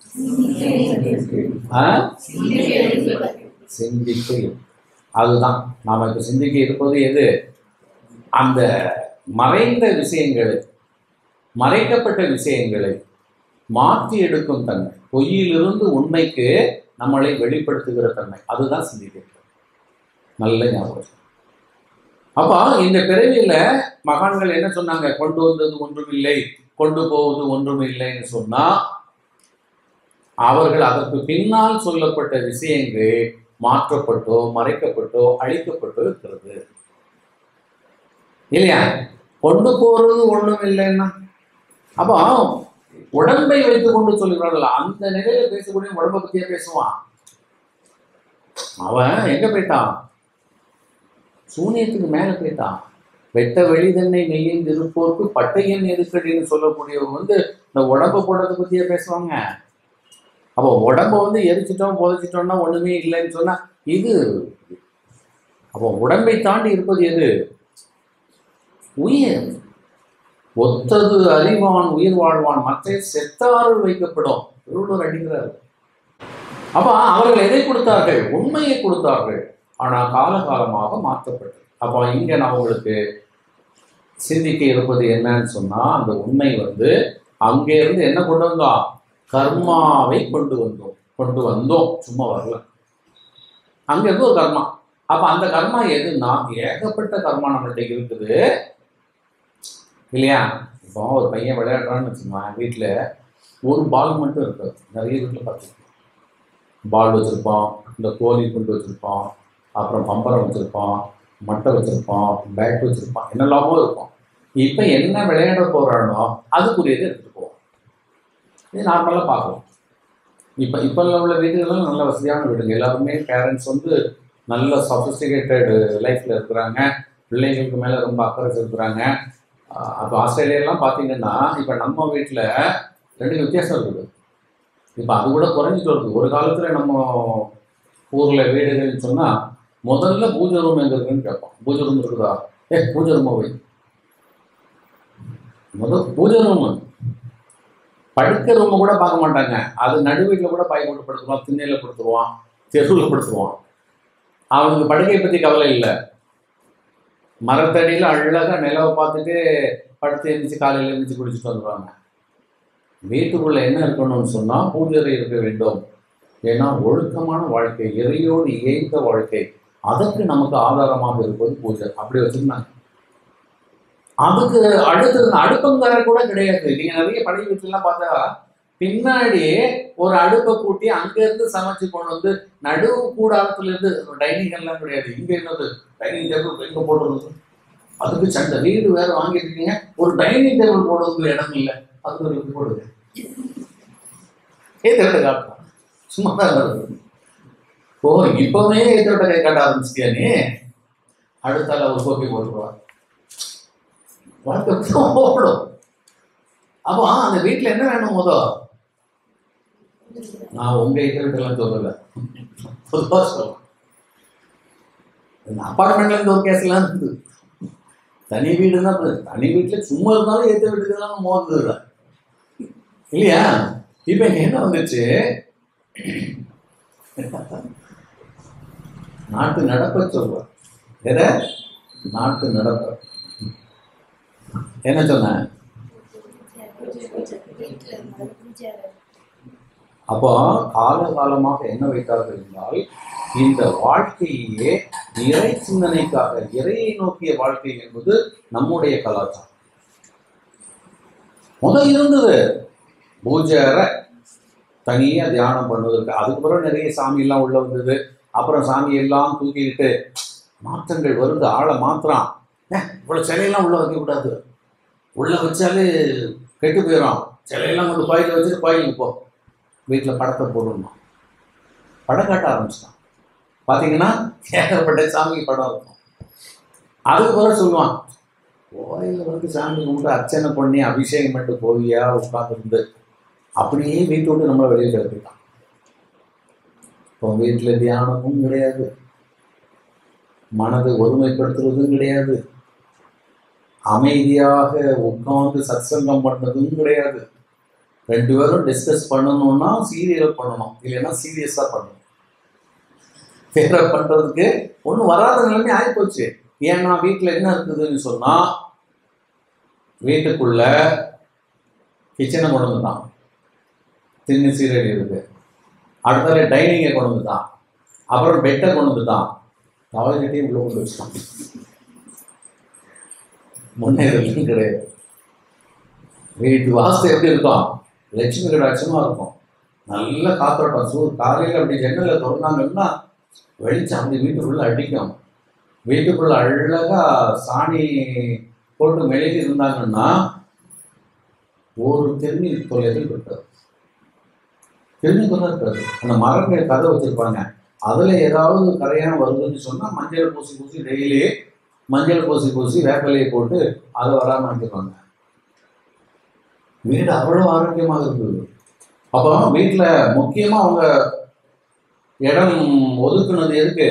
ஆ? சிந்திக்கை அதுதான் நாம இப்ப சிந்திக்க இருப்பது எது அந்த மறைந்த விஷயங்களை மறைக்கப்பட்ட விஷயங்களை மாற்றி எடுக்கும் தன்மை பொய்யிலிருந்து உண்மைக்கு நம்மளை வெளிப்படுத்துகிற தன்மை அதுதான் சிந்திக்க நல்ல ஞாபகம் அப்போ இந்த பிறவியில மகான்கள் என்ன சொன்னாங்க கொண்டு வந்தது ஒன்றும் இல்லை கொண்டு போவது ஒன்றும் இல்லைன்னு சொன்னா அவர்கள் அதற்கு பின்னால் சொல்லப்பட்ட விஷயங்கள் மாற்றப்பட்டோ மறைக்கப்பட்டோ அழிக்கப்பட்டோ இருக்கிறது இல்லையா கொண்டு போறது ஒண்ணும் இல்லைன்னா அப்போ உடம்பை வைத்துக் கொண்டு சொல்லுகிறார்கள் அந்த நிலையில பேசக்கூடிய உடம்பை பத்தியே பேசுவான் அவன் எங்க போயிட்டான் சூனியத்துக்கு மேல போயிட்டான் வெட்ட வெளி தன்னை மெய்யின் இருப்போருக்கு பட்டையன் எதுக்கடின்னு சொல்லக்கூடியவங்க வந்து இந்த உடம்பை போடுறதை பத்தியே பேசுவாங்க அப்போ உடம்ப வந்து எரிச்சிட்டோம் புதைச்சிட்டோம்னா ஒண்ணுமே இல்லைன்னு சொன்னா இது அப்போ உடம்பை தாண்டி இருப்பது எது உயிர் ஒத்தது அறிவான் உயிர் வாழ்வான் மற்ற செத்தாறு வைக்கப்படும் திருவள்ளுவர் அடிக்கிறார் அப்ப அவர்கள் எதை கொடுத்தார்கள் உண்மையை கொடுத்தார்கள் ஆனா காலகாலமாக மாற்றப்பட்டது அப்போ இங்க நான் உங்களுக்கு சிந்திக்க இருப்பது என்னன்னு சொன்னா அந்த உண்மை வந்து அங்கே இருந்து என்ன கொண்டு வந்தோம் கர்மாவை கொண்டு வந்தோம் கொண்டு வந்தோம் சும்மா வரல அங்க இருந்து ஒரு கர்மா அப்ப அந்த கர்மா எதுன்னா ஏகப்பட்ட கர்மா நம்மள்ட்ட இருக்குது இல்லையா இப்போ ஒரு பையன் விளையாடுறான்னு வச்சுக்கோங்க வீட்டில் ஒரு பால் மட்டும் இருக்கு நிறைய வீட்டில் பார்த்துருக்கோம் பால் வச்சுருப்பான் இந்த கோழி குண்டு வச்சுருப்பான் அப்புறம் பம்பரம் வச்சுருப்பான் மட்டை வச்சுருப்பான் பேட் வச்சுருப்பான் என்னெல்லாமோ இருக்கும் இப்போ என்ன விளையாட போகிறானோ அதுக்குரியது எடுத்துகிட்டு போவோம் இது நார்மலாக பார்க்கலாம் இப்போ இப்போ உள்ள வீடுகள்லாம் நல்ல வசதியான வீடுங்க எல்லாருமே பேரண்ட்ஸ் வந்து நல்ல சஃபிஸ்டிகேட்டட் லைஃப்பில் இருக்கிறாங்க பிள்ளைங்களுக்கு மேலே ரொம்ப அக்கறை செலுத்துகிறாங்க அப்போ ஆஸ்திரேலியாலாம் பார்த்தீங்கன்னா இப்போ நம்ம வீட்டில் ரெண்டு வித்தியாசம் இருக்குது இப்போ அது கூட குறைஞ்சிட்டு வருது ஒரு காலத்தில் நம்ம ஊரில் வீடுகள்னு சொன்னால் முதல்ல பூஜை ரூம் எங்கே இருக்குன்னு கேட்போம் பூஜை ரூம் இருக்குதா ஏ பூஜை ரூமை வை முதல் பூஜை ரூமு படுக்க ரூமை கூட பார்க்க மாட்டாங்க அது நடு வீட்டில் கூட பாய் போட்டு படுத்துருவான் திண்ணையில் படுத்துருவான் தெருவில் படுத்துருவான் அவனுக்கு படுக்கையை பற்றி கவலை இல்லை மரத்தடியில் அழகாக நிலவை பார்த்துட்டு படுத்து எழுந்திரிச்சு காலையில் எழுந்திரிச்சு குளிச்சுட்டு வந்துடுவாங்க வீட்டுக்குள்ள என்ன இருக்கணும்னு சொன்னால் பூஜை இருக்க வேண்டும் ஏன்னா ஒழுக்கமான வாழ்க்கை இறையோடு இயைந்த வாழ்க்கை அதற்கு நமக்கு ஆதாரமாக இருப்பது பூஜை அப்படி வச்சிருந்தாங்க அதுக்கு அடுத்தது அடுப்பங்கரை கூட கிடையாது நீங்க நிறைய பழைய வீட்டுலாம் பார்த்தா பின்னாடி ஒரு அடுப்பை கூட்டி அங்க இருந்து சமைச்சு கொண்டு வந்து நடுவு கூடாரத்துல இருந்து டைனிங் எல்லாம் கிடையாது இங்க என்னது டைனிங் டேபிள் எங்க போடுறது அதுக்கு சண்டை வீடு வேற வாங்கிருக்கீங்க ஒரு டைனிங் டேபிள் போடுறதுக்கு இடம் இல்லை அதுக்கு ஒரு இது போடுது ஏத்தோட்ட காட்டலாம் சும்மா தான் வருது ஓ இப்பவே ஏத்தோட்ட கை காட்ட ஆரம்பிச்சிட்டியா நீ அடுத்தால ஒரு கோப்பி போட்டுருவார் வாழ்க்கை ஓடும் அப்போ அந்த வீட்டில் என்ன வேணும் முதல் நான் உங்க வீட்டுலாம் சொல்லல பொதுவாக சொல்றேன் அப்பார்ட்மெண்ட்ல இருந்து ஒரு கேஸ்லாம் இருந்தது தனி வீடுன்னா இப்ப தனி வீட்டில் சும்மா இருந்தாலும் ஏற்ற வீட்டுக்கெல்லாம் மோதுது இல்லை இல்லையா இப்போ இங்க என்ன வந்துச்சு நாட்டு நடப்ப சொல்றேன் எதை நாட்டு நடப்ப என்ன சொன்னேன் அப்போ காலகாலமாக என்ன வைத்தார்கள் என்றால் இந்த வாழ்க்கையே இறை சிந்தனைக்காக இறையை நோக்கிய வாழ்க்கை என்பது நம்முடைய கலாச்சாரம் முதல் இருந்தது பூஜை அறை தனியாக தியானம் பண்ணுவதற்கு அதுக்கப்புறம் நிறைய சாமியெல்லாம் உள்ள வந்தது அப்புறம் சாமி எல்லாம் தூக்கிக்கிட்டு மாற்றங்கள் வருது ஆளை மாத்திரம் இவ்வளோ சிலையெல்லாம் உள்ள வைக்கக்கூடாது உள்ள வச்சாலே கெட்டு போயிடும் சிலையெல்லாம் கொண்டு கோயிலில் வச்சுட்டு கோயிலுக்கு போ வீட்டில் படத்தை போடணும் படம் காட்ட ஆரம்பிச்சிட்டான் பார்த்தீங்கன்னா ஏகப்பட்ட சாமி படம் இருக்கும் அதுக்கு பிறகு சொல்லுவான் கோயிலில் வந்து சாமி கும்பிட்டு அர்ச்சனை பண்ணி அபிஷேகம் பண்ணிட்டு போவியா உட்காந்துருந்து அப்படியே வீட்டை விட்டு நம்மளை வெளியே கிளப்பிட்டான் இப்போ வீட்டில் தியானமும் கிடையாது மனதை ஒருமைப்படுத்துறதும் கிடையாது அமைதியாக உட்கார்ந்து சத்சங்கம் பண்ணதும் கிடையாது ரெண்டு பேரும் டிஸ்கஸ் பண்ணணும்னா சீரியல் பண்ணணும் இல்லைன்னா சீரியஸாக பண்ணணும் வேற பண்ணுறதுக்கு ஒன்றும் வராத நிலைமை ஆகிப்போச்சு ஏன்னா வீட்டில் என்ன இருக்குதுன்னு சொன்னால் வீட்டுக்குள்ள கிச்சனை கொண்டு வந்துட்டான் திண்ணு சீரியல் இருக்கு அடுத்தால டைனிங்கை கொண்டு வந்துட்டான் அப்புறம் பெட்டை கொண்டு வந்துட்டான் டாய்லெட்டையும் உள்ள கொண்டு வச்சுட்டான் முன்னேறலும் கிடையாது வீட்டு வாஸ்து எப்படி இருக்கும் லட்சுமி கடாட்சமா இருக்கும் நல்ல காத்தோட்டம் சூ காலையில் அப்படி ஜன்னலை திறந்தாங்கன்னா வெளிச்சம் அப்படி வீட்டுக்குள்ள அடிக்கும் வீட்டுக்குள்ள அழகா சாணி போட்டு மெழுகி இருந்தாங்கன்னா ஒரு திரும்பி தொலைவில் இருக்காது திரும்பி தொலை இருக்காது அந்த மரங்கள் கதை வச்சிருப்பாங்க அதுல ஏதாவது கரையான வருதுன்னு சொன்னா மஞ்சள் பூசி பூசி டெய்லி மஞ்சள் பூசி பூசி வேப்பிலையை போட்டு அதை வராம வச்சிருப்பாங்க வீடு அவ்வளவு ஆரோக்கியமாக இருக்குது அப்போ வீட்டுல முக்கியமா அவங்க இடம் ஒதுக்குனது எதுக்கு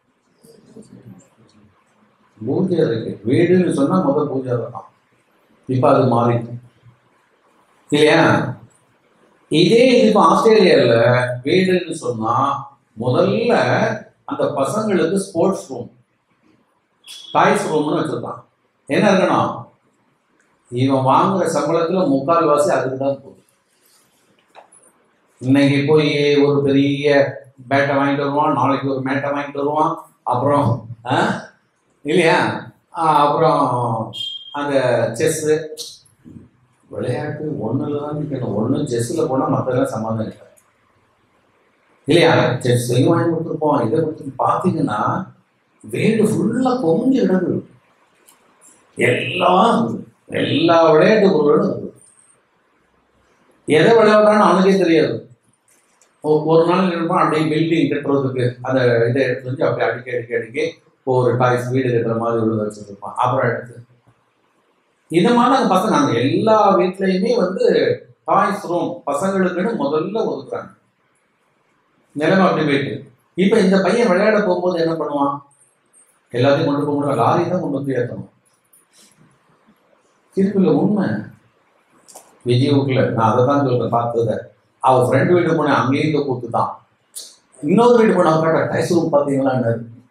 பூஜை அறைக்கு வீடுன்னு சொன்னா முதல் பூஜை அறை தான் இப்ப அது மாறிட்டு இல்லையா இதே இது இப்போ ஆஸ்திரேலியால வீடுன்னு சொன்னா முதல்ல அந்த பசங்களுக்கு ஸ்போர்ட்ஸ் ரூம் டாய்ஸ் ரூம்னு வச்சிருக்கான் என்ன இருக்கணும் இவன் வாங்குற சம்பளத்துல முக்கால் வாசி அதுக்கு தான் போகுது இன்னைக்கு போய் ஒரு பெரிய பேட்டை வாங்கிட்டு வருவான் நாளைக்கு ஒரு மேட்டை வாங்கிட்டு வருவான் அப்புறம் ஆ? இல்லையா ஆ, அப்புறம் அந்த செஸ்ஸு விளையாட்டு ஒன்றில் தான் நிற்கணும் ஒன்று செஸ்ஸில் போனால் மற்றெல்லாம் சம்மந்தம் இல்லை இல்லையா செஸ்ஸையும் வாங்கி கொடுத்துருப்போம் இதை கொடுத்து பார்த்தீங்கன்னா வீடு ஃபுல்லாக கொஞ்சம் இடம் இருக்கு எல்லாம் இருக்குது. எல்லா விளையாட்டு பொருளும் இருக்குது எதை விளையாடுறான்னு அவனுக்கே தெரியாது ஒ- ஒரு நாள் இருப்பான் அப்படியே பில்டிங் கட்டுறதுக்கு அந்த இதை எடுத்து வச்சு அப்படியே அடிக்க அடிக்க அடிக்க ஒரு டாய்ஸ் வீடு கட்டுற மாதிரி உள்ள வச்சுருப்பான் அப்புறம் எடுத்து இந்த மாதிரி அந்த பசங்க அந்த எல்லா வீட்லயுமே வந்து டாய்ஸ் ரூம் பசங்களுக்குன்னு முதல்ல ஒதுக்குறாங்க நிலைமை அப்படி போயிட்டு இப்போ இந்த பையன் விளையாட போகும்போது என்ன பண்ணுவான் எல்லாத்தையும் கொண்டு போக முடியும் லாரி தான் கொண்டு வந்து ஏற்றணும் திருப்பில உண்மை விஜய்வுக்குள்ள நான் அதை தான் சொல்றேன் பார்த்ததை அவ ஃப்ரெண்டு வீடு போனேன் அங்கேயும் இந்த கூத்து தான் இன்னொரு வீடு போன கேட்ட டைஸ் ரூம் பார்த்தீங்களான்னு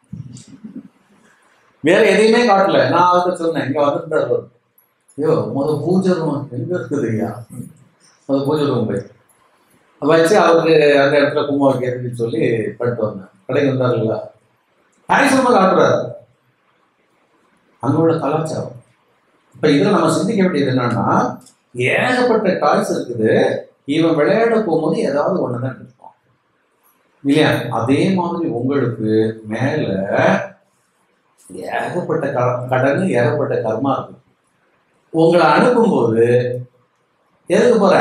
வேற எதையுமே காட்டல நான் அவர்கிட்ட சொன்னேன் இங்க வந்துட்டார் அவர் ஐயோ முத பூஜை ரூம் எங்க இருக்குது ஐயா முத பூஜை ரூம் போய் வச்சு அவருக்கு அந்த இடத்துல கும்பம் வைக்கிறதுன்னு சொல்லி பண்ணிட்டு வந்தேன் கடைக்கு வந்தாருல்ல டைஸ் ரூமை காட்டுறாரு அங்க உள்ள கலாச்சாரம் இப்ப இதுல நம்ம சிந்திக்க வேண்டியது என்னன்னா ஏகப்பட்ட டாய்ஸ் இருக்குது இவன் விளையாட போகும்போது ஏதாவது ஒண்ணுதான் இருக்கும் இல்லையா அதே மாதிரி உங்களுக்கு மேல ஏகப்பட்ட க- கடன் ஏகப்பட்ட கர்மா இருக்கு உங்களை அனுப்பும்போது எதுக்கு போற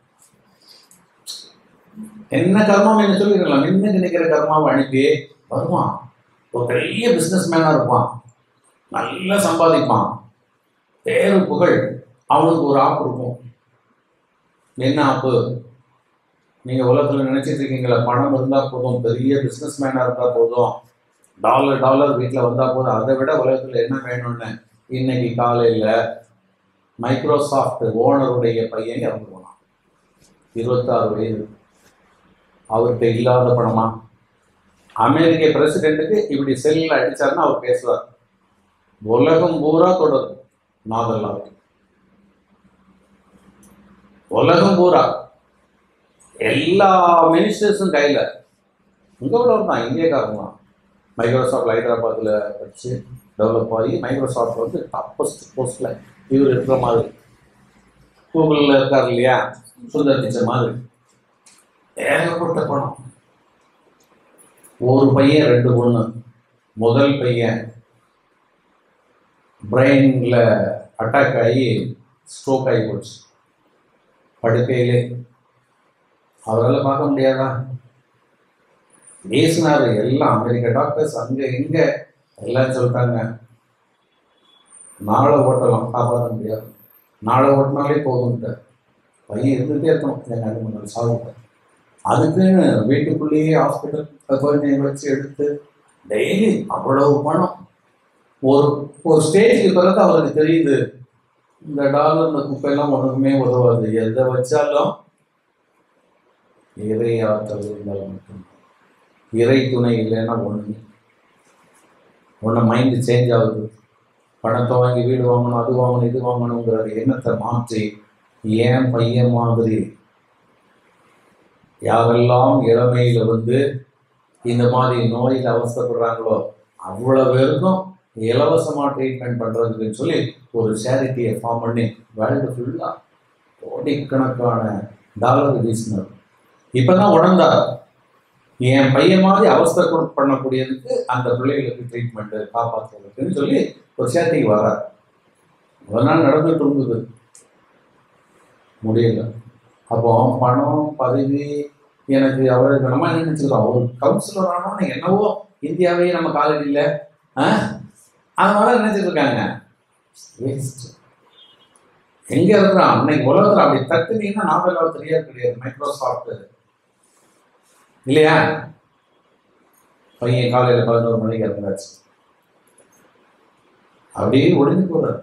என்ன கர்மம் என்ன சொல்லிருக்கலாம் நின்று நினைக்கிற கர்மாவை அனுப்பி வருவான் ஒரு பெரிய பிசினஸ் மேனா இருப்பான் நல்லா சம்பாதிப்பான் பேரு புகழ் அவனுக்கு ஒரு ஆப் இருக்கும் என்ன ஆப்பு நீங்க உலகத்துல நினைச்சிட்டு இருக்கீங்களா பணம் இருந்தா போதும் பெரிய பிசினஸ் மேனா இருந்தா போதும் டாலர் டாலர் வீட்டில் வந்தா போதும் அதை விட உலகத்துல என்ன வேணும்னு இன்னைக்கு காலையில மைக்ரோசாஃப்ட் ஓனருடைய பையன் இறந்து போனான் இருபத்தாறு வயது அவர்கிட்ட இல்லாத பணமா அமெரிக்க பிரசிடென்ட்டுக்கு இப்படி செல்லில் அடிச்சாருன்னா அவர் பேசுவார் உலகம் பூரா தொடரும் நாதெல்லாம் உலகம் பூரா எல்லா மினிஸ்டர்ஸும் கையில் இங்கே உள்ளவர் தான் இந்தியக்காரங்க தான் மைக்ரோசாஃப்ட் ஹைதராபாத்தில் வச்சு டெவலப் ஆகி மைக்ரோசாஃப்ட் வந்து டப்பஸ்ட் போஸ்டில் இவர் இருக்கிற மாதிரி கூகுளில் இருக்கார் இல்லையா சுந்தர் பிச்சை மாதிரி ஏகப்பட்ட பணம் ஒரு பையன் ரெண்டு பொண்ணு முதல் பையன் பிரெயினில் அட்டாக் ஆகி ஸ்ட்ரோக் ஆகி போச்சு படுக்கையிலே அவரால் பார்க்க முடியாதா பேசினாரு எல்லாம் அமெரிக்க டாக்டர்ஸ் அங்கே இங்கே எல்லாம் சொல்லிட்டாங்க நாளை ஓட்டலாம் காப்பாற்ற முடியாது நாளை ஓட்டினாலே போதும்ட்ட பையன் இருந்துகிட்டே இருக்கணும் என் ரெண்டு மூணு நாள் சாகுங்க அதுக்குன்னு வீட்டுக்குள்ளேயே ஹாஸ்பிட்டல் குழந்தைங்க வச்சு எடுத்து டெய்லி அவ்வளவு பணம் ஒரு ஒரு ஸ்டேஜுக்கு பிறகு அவருக்கு தெரியுது இந்த டாலர் இந்த குப்பையெல்லாம் ஒன்றுக்குமே உதவாது எதை வச்சாலும் இறை ஆற்றல் இருந்தாலும் மட்டும் இறை துணை இல்லைன்னா ஒன்று ஒன்று மைண்டு சேஞ்ச் ஆகுது பணத்தை வாங்கி வீடு வாங்கணும் அது வாங்கணும் இது வாங்கணுங்கிற எண்ணத்தை மாற்றி ஏன் பையன் மாதிரி யாரெல்லாம் இளமையில வந்து இந்த மாதிரி நோயில் அவஸ்தைப்படுறாங்களோ அவ்வளவு பேருக்கும் இலவசமா ட்ரீட்மெண்ட் பண்றதுக்குன்னு சொல்லி ஒரு சேரிட்டியை ஃபார்ம் பண்ணி வேர்ல்டு ஃபுல்லா கோடிக்கணக்கான டாலர் வீசினார் இப்பதான் உணர்ந்தார் என் பையன் மாதிரி அவஸ்தை கொடு- பண்ணக்கூடியதுக்கு அந்த பிள்ளைகளுக்கு ட்ரீட்மெண்ட் காப்பாற்றுறதுக்குன்னு சொல்லி ஒரு சேட்டைக்கு வர்றார் ஒரு நாள் நடந்துட்டு இருந்தது முடியல அப்போ பணம் பதவி எனக்கு அவர் நம்ம என்ன நினைச்சுக்கிறோம் ஒரு கவுன்சிலர் ஆனோன்னு என்னவோ இந்தியாவே நம்ம காலடியில் அது மாதிரி நினைச்சிட்டு இருக்காங்க வேஸ்ட் எங்க இருக்கிறான் அன்னைக்கு உலகத்துல அப்படி தட்டுனீங்கன்னா நாவல் தெரியாது கிடையாது மைக்ரோசாஃப்ட் இல்லையா பையன் காலையில பதினோரு மணிக்கு இறந்தாச்சு அப்படியே ஒளிஞ்சு போறாரு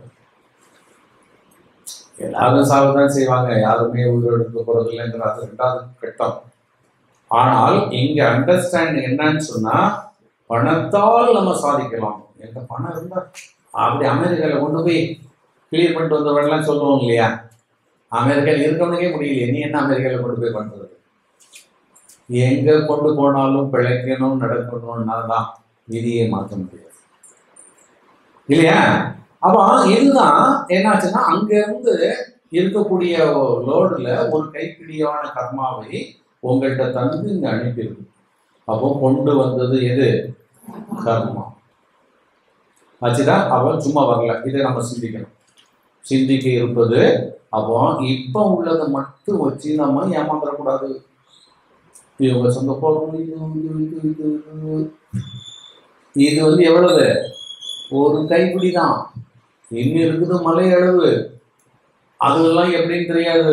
எல்லாரும் சாகத்தான் செய்வாங்க யாருமே உயிரிழக்க போறது இல்லைங்கிற அது ரெண்டாவது கட்டம் ஆனால் இங்க அண்டர்ஸ்டாண்ட் என்னன்னு சொன்னா பணத்தால் நம்ம சாதிக்கலாம் எந்த பணம் இருந்தா அப்படி அமெரிக்கால கொண்டு போய் கிளியர் பண்ணிட்டு வந்தவரெல்லாம் சொல்லுவோம் இல்லையா அமெரிக்கால இருக்கவனுக்கே முடியலையே நீ என்ன அமெரிக்கால கொண்டு போய் பண்றது எங்க கொண்டு போனாலும் பிழைக்கணும் நடக்கணும்னா தான் விதியை மாற்ற முடியாது இல்லையா அப்போ இதுதான் என்னாச்சுன்னா அங்க இருந்து இருக்கக்கூடிய லோடுல ஒரு கைப்பிடியான கர்மாவை உங்கள்கிட்ட தந்து இங்க அனுப்பியிருக்கு அப்போ கொண்டு வந்தது எது கர்மா ஆச்சுதா அவன் சும்மா வரல இதை நம்ம சிந்திக்கணும் சிந்திக்க இருப்பது அப்போ இப்போ உள்ளதை மட்டும் வச்சு நம்ம ஏமாந்துடக்கூடாது இவங்க சொந்த போகணும் இது இது இது இது இது. இது வந்து எவ்வளவு ஒரு கைப்பிடி தான் இன்னும் இருக்குது மலை அளவு அதெல்லாம் எப்படின்னு தெரியாது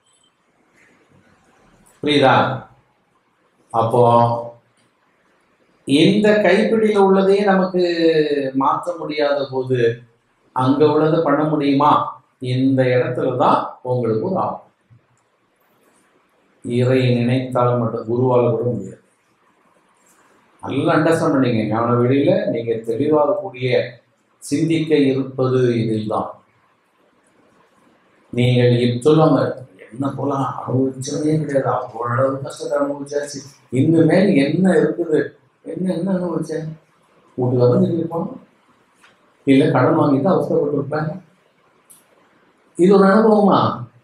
புரியுதா அப்போ இந்த கைப்பிடியில உள்ளதையே நமக்கு மாற்ற முடியாத போது அங்க உள்ளதை பண்ண முடியுமா இந்த இடத்துல தான் உங்களுக்கு ஒரு ஆபத்து இறை நினைத்தால் மட்டும் குருவால கூட முடியாது நல்லா அண்டர்ஸ்டாண்ட் பண்ணீங்க ஞான வெளியில நீங்க தெளிவாகக்கூடிய சிந்திக்க இருப்பது இதில் தான் நீங்கள் இப்ப சொல்லுவாங்க என்ன போல அனுபவிச்சதே கிடையாது அவ்வளவு கஷ்டத்தை அனுபவிச்சாச்சு இனிமேல் என்ன இருக்குது என்ன என்ன அனுபவிச்சேன் வீட்டுக்கு வந்து இருப்போம் இல்லை கடன் வாங்கிட்டு அவசரப்பட்டிருப்பேன் இது ஒரு அனுபவமா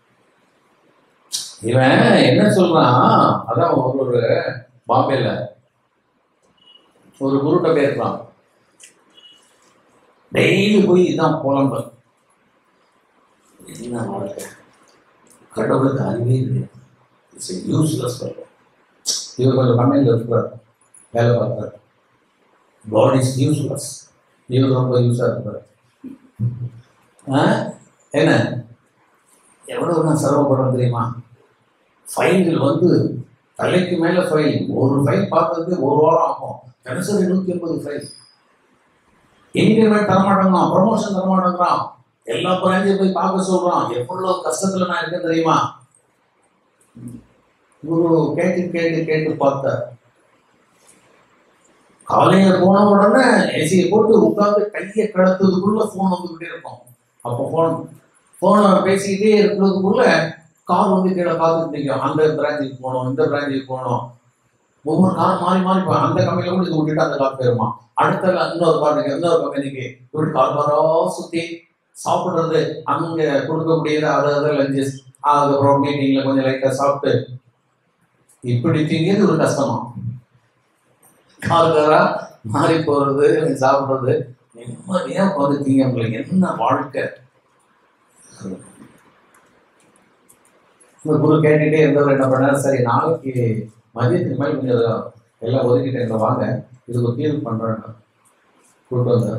இவன் என்ன சொல்றான் அதான் ஒரு ஒரு பாம்பேல ஒரு குருட்ட பேசுறான் டெய்லி போய் இதான் புலம்பல் என்ன வாழ்க்கை கடவுளுக்கு அறிவே கிடையாது இட்ஸ் யூஸ்லெஸ் இவர் கொஞ்சம் கம்பெனியில் இருக்கிறார் வேலை பார்க்குறார் காட் இஸ் யூஸ்லெஸ் இவர் ரொம்ப யூஸாக இருக்கிறார் ஆ என்ன எவ்வளோ நான் சிரமப்படுறோம் தெரியுமா ஃபைல்கள் வந்து தலைக்கு மேலே ஃபைல் ஒரு ஃபைல் பார்க்கறதுக்கு ஒரு வாரம் ஆகும் தினசரி நூற்றி ஐம்பது ஃபைல் இன்க்ரிமெண்ட் தரமாட்டேங்கிறான் ப்ரமோஷன் தரமாட்டேங்கிறான் எல்லா பிராஞ்சையும் போய் பார்க்க சொல்றான் எவ்வளவு கஷ்டத்துல நான் இருக்கேன் தெரியுமா குரு கேட்டு கேட்டு கேட்டு பார்த்தார் காலையில போன உடனே ஏசியை போட்டு உட்கார்ந்து கையை கடத்ததுக்குள்ள போன் வந்துகிட்டே இருக்கும் அப்போ போன் போனை பேசிக்கிட்டே இருக்கிறதுக்குள்ள கார் வந்து கீழே பார்த்துட்டு நிற்கும் அந்த பிராஞ்சுக்கு போகணும் இந்த பிராஞ்சுக்கு போகணும் ஒவ்வொரு கார் மாறி மாறி போ- அந்த கம்பெனில கூட இது விட்டுட்டு அந்த கார் போயிருமா அடுத்த இன்னொரு கார் இன்னொரு கம்பெனிக்கு இப்படி கார் காரா சுத்தி சாப்பிடுறது அங்க கொடுக்கக்கூடியது அதை அதை லஞ்சஸ் அதுக்கப்புறம் மீட்டிங்ல கொஞ்சம் லைட்டா சாப்பிட்டு இப்படி திங்கிறது ஒரு கஷ்டமா கார் காரா மாறி போறது சாப்பிடுறது நிம்மதியா உட்காந்து திங்க உங்களுக்கு என்ன வாழ்க்கை இந்த குரு கேட்டுட்டே இருந்தவர் என்ன பண்ணார் சரி நாளைக்கு மதியத்துக்கு மேலே கொஞ்சம் எல்லாம் ஒதுக்கிட்டு எங்க வாங்க இதுக்கு ஒரு தீர்வு பண்றேன் கூட்டு வந்தார்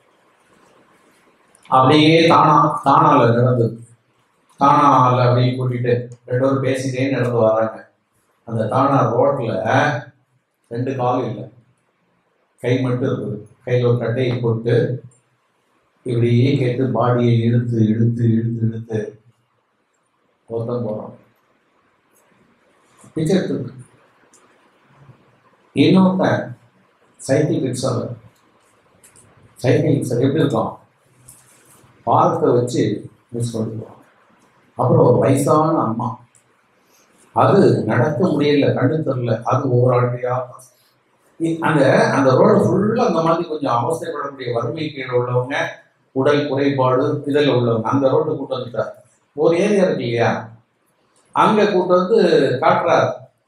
அப்படியே தானா தானால நடந்தது தானால அப்படியே கூட்டிட்டு ரெண்டு பேரும் பேசிட்டே நடந்து வராங்க அந்த தானா ரோட்ல ரெண்டு கால் இல்லை கை மட்டும் இருக்குது கையில் ஒரு கட்டையை போட்டு இப்படியே கேட்டு பாடியை இழுத்து இழுத்து இழுத்து இழுத்து ஒருத்தன் போறான் பிச்சை எடுத்துருக்கு இன்னொருத்தன் சைக்கிள் ரிக்ஷாவில் சைக்கிள் ரிக்ஷா எப்படி இருக்கும் பார்க்கை வச்சு மிஸ் பண்ணிடுவான் அப்புறம் ஒரு வயசான அம்மா அது நடக்க முடியல கண்டு தெரியல அது ஒவ்வொரு ஆட்டையா இ- அந்த அந்த ரோடு ஃபுல்லா அந்த மாதிரி கொஞ்சம் அவசரப்படக்கூடிய வறுமை கீழே உள்ளவங்க உடல் குறைபாடு இதில் உள்ளவங்க அந்த ரோட்டு கூட்டு வந்துட்டார் ஒரு ஏரியா இருக்கு இல்லையா அங்க கூட்டு வந்து காட்டுறார்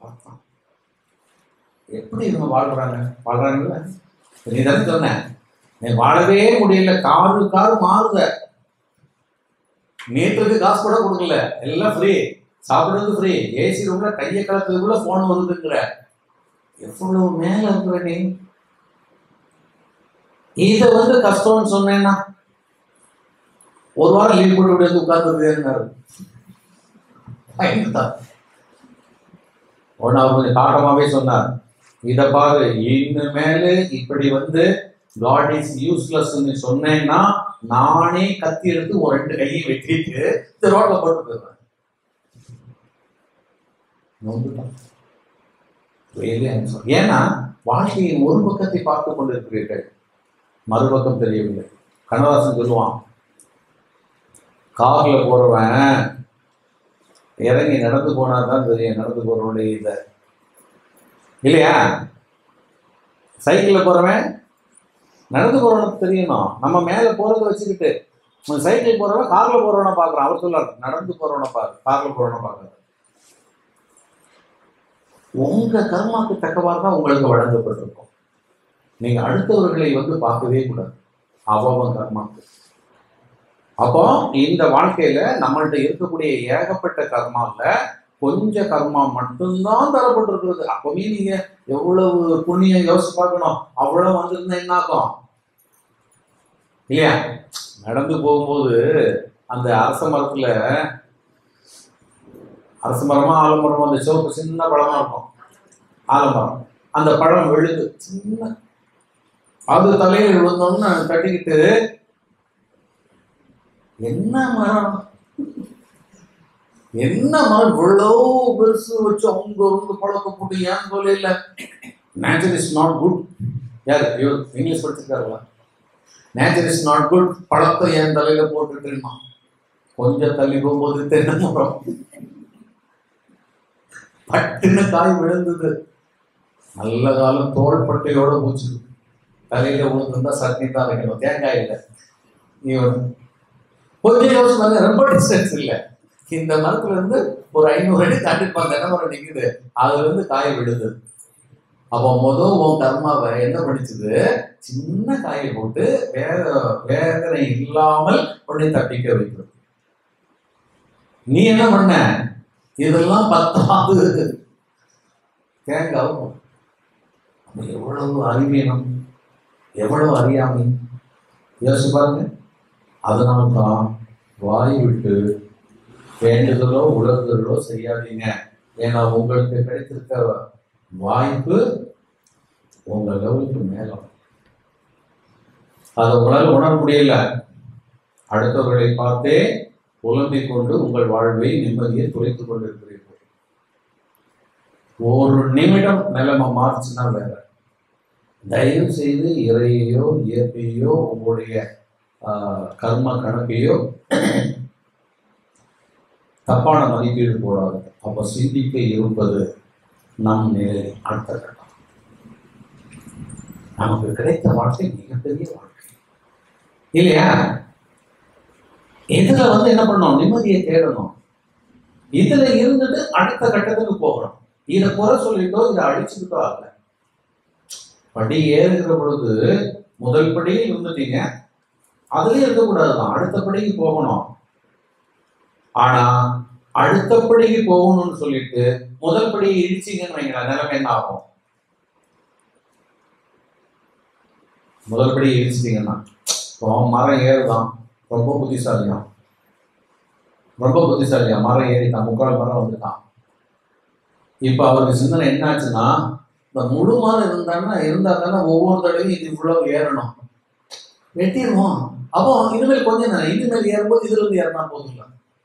எப்படி இவங்க வாழ்றாங்க வாழ்றாங்கல்ல நீ தானே சொன்ன நீ வாழவே முடியல காரு காரு மாறுத நேற்றுக்கு காசு கூட கொடுக்கல எல்லாம் ஃப்ரீ சாப்பிடுறது ஃப்ரீ ஏசி ரூம்ல கையை கலத்துக்குள்ள போன் வருதுங்கிற எவ்வளவு மேல இருக்கிற நீ இத வந்து கஷ்டம்னு சொன்னேன்னா ஒரு வாரம் லீவ் போட்டு விட்டு உட்கார்ந்துருக்காரு பயந்துதான் ஒன்னு அவர் கொஞ்சம் காட்டமாவே சொன்னார் இத பாரு இனிமேலு இப்படி வந்து காட் இஸ் யூஸ்லெஸ் சொன்னேன்னா நானே கத்தி எடுத்து ஒரு ரெண்டு கையை வெட்டிட்டு இந்த ரோட்ல போட்டு போயிடுவேன் நொந்துட்டான். Really I'm sorry. ஏன்னா வாழ்க்கையின் ஒரு பக்கத்தை பார்த்து கொண்டிருக்கிறீர்கள் மறுபக்கம் தெரியவில்லை கண்ணதாசன் சொல்லுவான் கார்ல போறவன் இறங்கி நடந்து போனா தான் தெரியும் நடந்து போறவனுடைய இத இல்லையா சைக்கிள்ல போறவன் நடந்து போறவனுக்கு தெரியணும் நம்ம மேல போறத வச்சுக்கிட்டு சைக்கிள் போறவன் கார்ல போறவனை பாக்குறான் அவர் சொல்லார் நடந்து போறவனை பாரு கார்ல போறவனை பாக்குறான் உங்க கர்மாக்கு தக்கவாறு தான் உங்களுக்கு வழங்கப்பட்டிருக்கும் நீங்க அடுத்தவர்களை வந்து பார்க்கவே கூடாது அவன் கர்மாக்கு அப்போ இந்த வாழ்க்கையில நம்மள்ட்ட இருக்கக்கூடிய ஏகப்பட்ட கர்மால கொஞ்ச கர்மா மட்டும்தான் தரப்பட்டிருக்கிறது அப்பவே நீங்க எவ்வளவு புண்ணியம் யோசிச்சு பார்க்கணும் அவ்வளவு வந்திருந்தா என்ன ஆகும் இல்லையா நடந்து போகும்போது அந்த அரச மரத்துல அரச மரமா ஆலமரமா அந்த சிவப்பு சின்ன பழமா இருக்கும் ஆலமரம் அந்த பழம் விழுது சின்ன அது தலையில் விழுந்தோம்னு தட்டிக்கிட்டு என்ன மரம் என்ன மரம் இவ்வளவு பெருசு வச்சு அவங்க இருந்து பழக்க போட்டு ஏன் சொல்லல நேச்சர் இஸ் நாட் குட் யார் இவர் இங்கிலீஷ் படிச்சிருக்காருங்களா நேச்சர் இஸ் நாட் குட் பழத்தை என் தலையில போட்டுட்டுமா கொஞ்சம் தள்ளி போகும்போது தென்னை மரம் பட்டுன்னு காய் விழுந்தது நல்ல காலம் தோல் பட்டையோட போச்சு தலையில விழுந்திருந்தா சட்னி தான் வைக்கணும் தேங்காய் இல்லை நீ ஒண்ணு. கொஞ்சம் யோசிச்சு பாருங்க ரொம்ப டிஸ்டன்ஸ் இல்ல இந்த மரத்துல இருந்து ஒரு ஐநூறு அடி தாண்டிப்பாங்க தென்னை மரம் நிக்குது அதுல இருந்து காய விழுது அப்போ முதல் உன் கர்மாவை என்ன பண்ணிச்சுது சின்ன காயை போட்டு வேற வேதனை இல்லாமல் உன்னை தப்பிக்க வைக்கிறது நீ என்ன பண்ண இதெல்லாம் பத்தாது தேங்காய் அப்ப எவ்வளவு அறிவீனம் எவ்வளவு அறியாமை யோசிச்சு பாருங்க அதனால்தான் வாய் விட்டு வேண்டுதலோ உலர்தலோ செய்யாதீங்க ஏன்னா உங்களுக்கு கிடைத்திருக்க வாய்ப்பு உங்க லெவலுக்கு மேல அதை உங்களால் உணர முடியல அடுத்தவர்களை பார்த்தே புலம்பிக் கொண்டு உங்கள் வாழ்வை நிம்மதியை துளைத்துக் கொண்டிருக்கிறீர்கள் ஒரு நிமிடம் நிலைமை மாறுச்சுன்னா வேற தயவு செய்து இறையையோ இயற்கையோ உங்களுடைய ஆஹ், கர்ம கணக்கையோ தப்பான மதிப்பீடு போடாது அப்ப சிந்திக்க இருப்பது நம் நிலை அடுத்த கட்டம் நமக்கு கிடைத்த வாழ்க்கை மிகப்பெரிய வாழ்க்கை இல்லையா இதுல வந்து என்ன பண்ணணும் நிம்மதியை தேடணும் இதுல இருந்துட்டு அடுத்த கட்டத்துக்கு போகணும் இதை குறை சொல்லிட்டோ இதை அழிச்சுக்கிட்டோ ஆகல படி ஏறுகிற பொழுது முதல் படியில் இருந்துட்டீங்க அதுலயே இருக்கக்கூடாதுதான் அடுத்த படிக்கு போகணும் ஆனா அடுத்த படிக்கு போகணும்னு சொல்லிட்டு முதல் படியை இடிச்சீங்கன்னு வைங்களேன் நிலைமை என்ன ஆகும் முதல் படியை இடிச்சிட்டீங்கன்னா இப்போ மரம் ஏறுதான் ரொம்ப புத்திசாலியாம் ரொம்ப புத்திசாலியா மரம் ஏறிட்டான் முக்கால் மரம் வந்துட்டான் இப்ப அவருக்கு சிந்தனை என்ன ஆச்சுன்னா இந்த முழு மரம் இருந்தான்னா இருந்தா தானே ஒவ்வொரு தடவையும் இது இவ்வளவு ஏறணும் வெட்டிடுவோம் அப்போ இனிமேல் கொஞ்சம் தானே இனிமேல் ஏறும்போது இதுல இருந்து ஏறினா போதுங்களா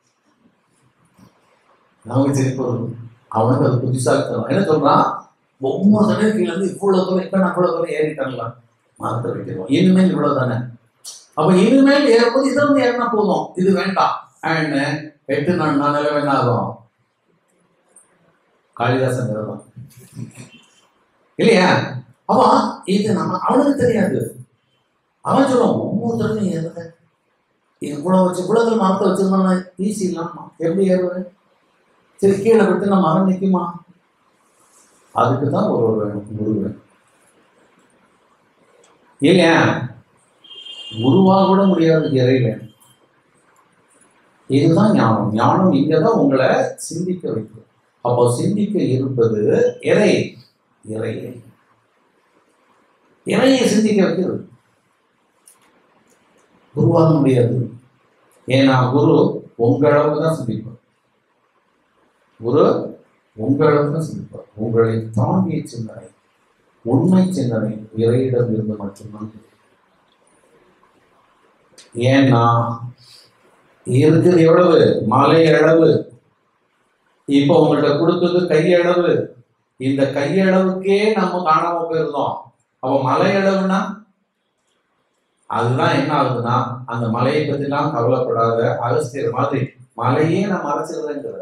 நமக்கு சிரிப்பு வரும் அவனுக்கு அது புத்திசாலித்தனம் என்ன சொல்றான் ஒவ்வொரு தடவை கீழே இருந்து இவ்வளவு தூரம் இப்ப நான் இவ்வளவு தூரம் ஏறிட்டேன்ல மரத்தை வெட்டிடுவோம் இனிமேல் இவ்வளவு தானே அப்ப இனிமேல் ஏறும்போது இதுல இருந்து ஏறினா போதும் இது வேண்டாம் அண்ட் எட்டு நாள் நான் நிலவு என்ன ஆகும் காளிதாசன் நிலவரம் இல்லையா அவன் இது நம்ம அவனுக்கு தெரியாது அவன் சொல்லுவான் ஒவ்வொருத்தரும் ஏறுத இவ்வளவு வச்சு குளத்தில் மரத்தை வச்சிருந்தோம்னா ஈஸி இல்லாமா எப்படி ஏறுவது சரி கீழே விட்டு நம்ம மரம் நிற்குமா அதுக்கு தான் ஒரு ஒரு குருவன் இல்லையா குருவாக கூட முடியாது இறைவன் இதுதான் ஞானம் ஞானம் இங்கே தான் உங்களை சிந்திக்க வைக்கும் அப்போ சிந்திக்க இருப்பது இறை இறை இறையை சிந்திக்க வைக்கிறது குருவாக முடியாது ஏன்னா குரு உங்களவுக்கு தான் சிந்திப்பார் குரு உங்களவுக்கு தான் சிந்திப்பார் உங்களை தாண்டிய சிந்தனை உண்மை சிந்தனை இறையிடம் இருந்து மட்டும்தான் ஏன்னா இருக்குது எவ்வளவு மலை அளவு இப்போ உங்கள்கிட்ட கொடுத்தது கையளவு இந்த கையளவுக்கே நம்ம காணாம போயிருந்தோம் அப்ப மலை அளவுனா அதுதான் என்ன ஆகுதுன்னா அந்த மலையை பத்திலாம் கவலைப்படாத அகஸ்தியர் மாதிரி மலையே நான் மறைச்சிருந்தேங்கிற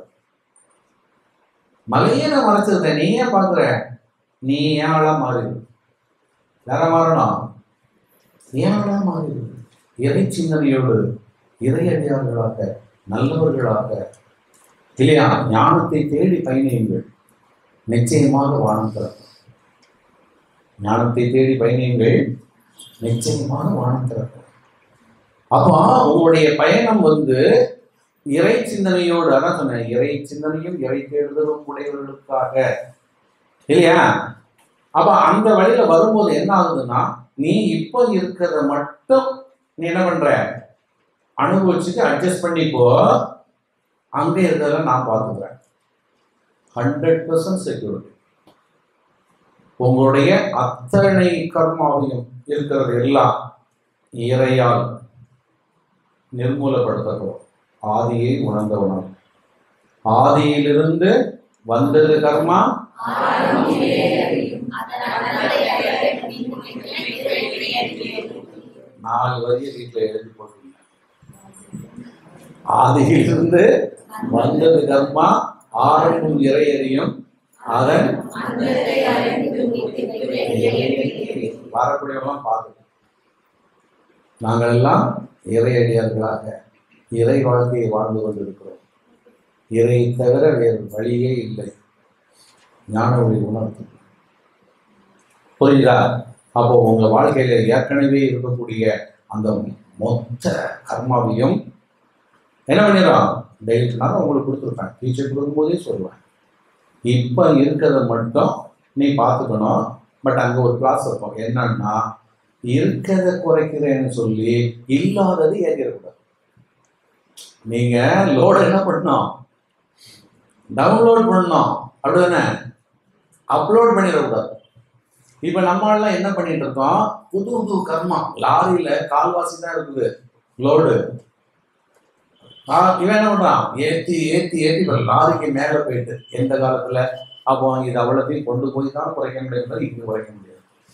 மலையே நான் மறைச்சிருந்தேன் நீ ஏன் பாக்குற நீ ஏன் ஆளா மாறிடு வேற மாறணும் ஏன் ஆளா மாறிடு இறை சிந்தனையோடு இறையடியார்களாக நல்லவர்களாக இல்லையா ஞானத்தை தேடி பயணியுங்கள் நிச்சயமாக வானம் திறக்கும் ஞானத்தை தேடி பயணியுங்கள் நிச்சயமாக வானம் திறக்கும் அப்போ உங்களுடைய பயணம் வந்து இறை சிந்தனையோடு அதான் சொன்னேன் இறை சிந்தனையும் இறை தேடுதலும் உடையவர்களுக்காக இல்லையா அப்ப அந்த வழியில வரும்போது என்ன ஆகுதுன்னா நீ இப்போ இருக்கிறத மட்டும் நீ என்ன பண்ற அனுபவிச்சுட்டு அட்ஜஸ்ட் பண்ணிப்போ அங்கே இருக்கிறதெல்லாம் நான் பார்த்துக்கிறேன் ஹண்ட்ரட் பர்சன்ட் செக்யூரிட்டி உங்களுடைய அத்தனை கர்மாவையும் இருக்கிறது எல்லாம் இறையால் நிர்மூலப்படுத்தப்படும் ஆதியை உணர்ந்தவனால் ஆதியிலிருந்து வந்தது கர்மா நாலு வரியை வீட்டில் எழுதி போட்டீங்க ஆதியிலிருந்து வந்தது கர்மா ஆரம்பம் இறையறியும் அதன் வரக்கூடியவெல்லாம் பார்த்து நாங்கள் எல்லாம் இறையடியார்களாக இறை வாழ்க்கையை வாழ்ந்து கொண்டிருக்கிறோம் இறை தவிர வேறு வழியே இல்லை ஞான ஒளி உணர்த்தும் புரியுதா அப்போ உங்க வாழ்க்கையில ஏற்கனவே இருக்கக்கூடிய அந்த மொத்த கர்மாவையும் என்ன பண்ணிடுறோம் டெய்லி நான் உங்களுக்கு கொடுத்துருப்பேன் டீச்சர் கொடுக்கும்போதே சொல்லுவேன் இப்போ இருக்கிறத மட்டும் நீ பார்த்துக்கணும் பட் அங்கே ஒரு கிளாஸ் இருக்கும் என்னன்னா இருக்கிறத குறைக்கிறேன்னு சொல்லி இல்லாதது ஏற்றிடக்கூடாது நீங்க லோட என்ன பண்ணணும் டவுன்லோட் பண்ணணும் அப்படிதானே அப்லோட் பண்ணிடக்கூடாது இப்போ நம்மளாம் என்ன பண்ணிட்டு இருக்கோம் புது புது கர்மா லாரியில கால்வாசி தான் இருக்குது லோடு இவன் என்ன பண்றான் ஏத்தி ஏத்தி ஏத்தி இப்ப லாரிக்கு மேல போயிட்டு எந்த காலத்துல அப்போ இது அவ்வளோத்தையும் கொண்டு போய் தான் குறைக்க முடியாது இங்க குறைக்க முடியாது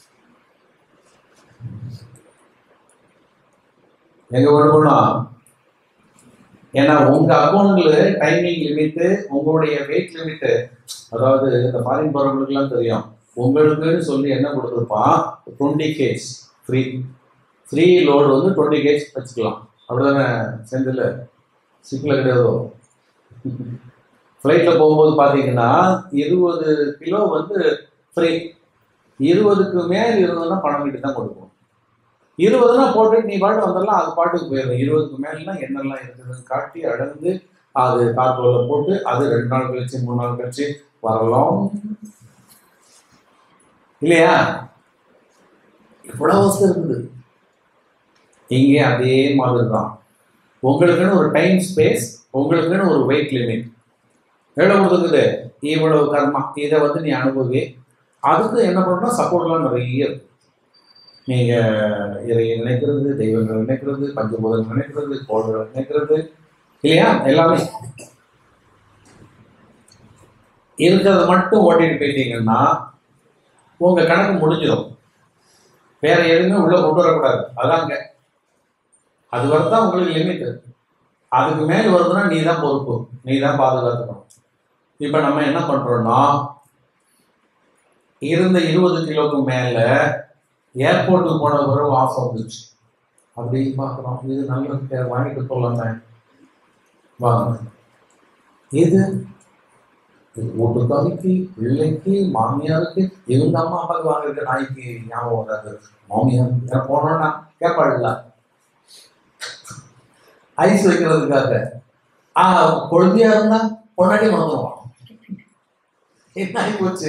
எங்க கொண்டு போனோம் ஏன்னா உங்க அக்கௌண்ட்ல டைமிங் லிமிட்டு உங்களுடைய வெயிட் லிமிட்டு அதாவது இந்த ஃபாரின் போறவங்களுக்குலாம் தெரியும் உங்களுக்குன்னு சொல்லி என்ன கொடுத்துருப்பான் twenty KG free free load வந்து டுவெண்ட்டி கேஜ் வச்சுக்கலாம் அப்படிதானே செந்தில் சிக்கில் கிடையாதோ ஃப்ளைட்டில் போகும்போது பார்த்தீங்கன்னா இருபது கிலோ வந்து ஃப்ரீ இருபதுக்கு மேல் இருந்ததுன்னா பணம் வீட்டு தான் கொடுக்கும் இருபதுனா போட்டுட்டு நீ பாட்டு வந்துடலாம் அது பாட்டுக்கு போயிடும் இருபதுக்கு மேலாம் என்னெல்லாம் இருக்குதுன்னு காட்டி அடர்ந்து அது கார்கோவில் போட்டு அது ரெண்டு நாள் கழிச்சு மூணு நாள் கழிச்சு வரலாம் இல்லையா இவ்வளவு அவஸ்தை இருக்குது இங்கே அதே மாதிரி தான் உங்களுக்குன்னு ஒரு டைம் ஸ்பேஸ் உங்களுக்குன்னு ஒரு வெயிட் லிமிட் எவ்வளோ கொடுத்துருக்குது இவ்வளவு கர்மா இதை வந்து நீ அனுபவி அதுக்கு என்ன பண்ணணும் சப்போர்ட்லாம் நிறைய இருக்கு நீங்கள் இறையை நினைக்கிறது தெய்வங்களை நினைக்கிறது பஞ்சபூதங்கள் நினைக்கிறது கோள்களை நினைக்கிறது இல்லையா எல்லாமே இருக்கிறத மட்டும் ஓட்டிட்டு போயிட்டீங்கன்னா உங்க கணக்கு முடிஞ்சிடும் வேற எதுவுமே உள்ள கொண்டு வரக்கூடாது அதாங்க அது வரதான் உங்களுக்கு லிமிட் அதுக்கு மேல் வருதுன்னா நீ தான் பொறுப்பு நீ தான் பாதுகாத்துக்கணும் இப்போ நம்ம என்ன பண்றோம்னா இருந்த இருபது கிலோக்கு மேல ஏர்போர்ட்டுக்கு போன பிறகு ஆஃப் வந்துச்சு அப்படி பார்க்குறோம் இது நல்ல வாங்கிட்டு போகலாமே வாங்க இது இது வீட்டுக்காரிக்கு பிள்ளைக்கு மாமியாருக்கு இவங்க அம்மா அப்பாவுக்கு வாங்கிருக்க நாய்க்கு ஞாபகம் வராது மாமியார் போனோம்னா கேட்பாடுல ஐஸ் வைக்கிறதுக்காக ஆ குழந்தையா இருந்தா பொண்டாட்டி மறந்துடுவான் என்ன ஆகி போச்சு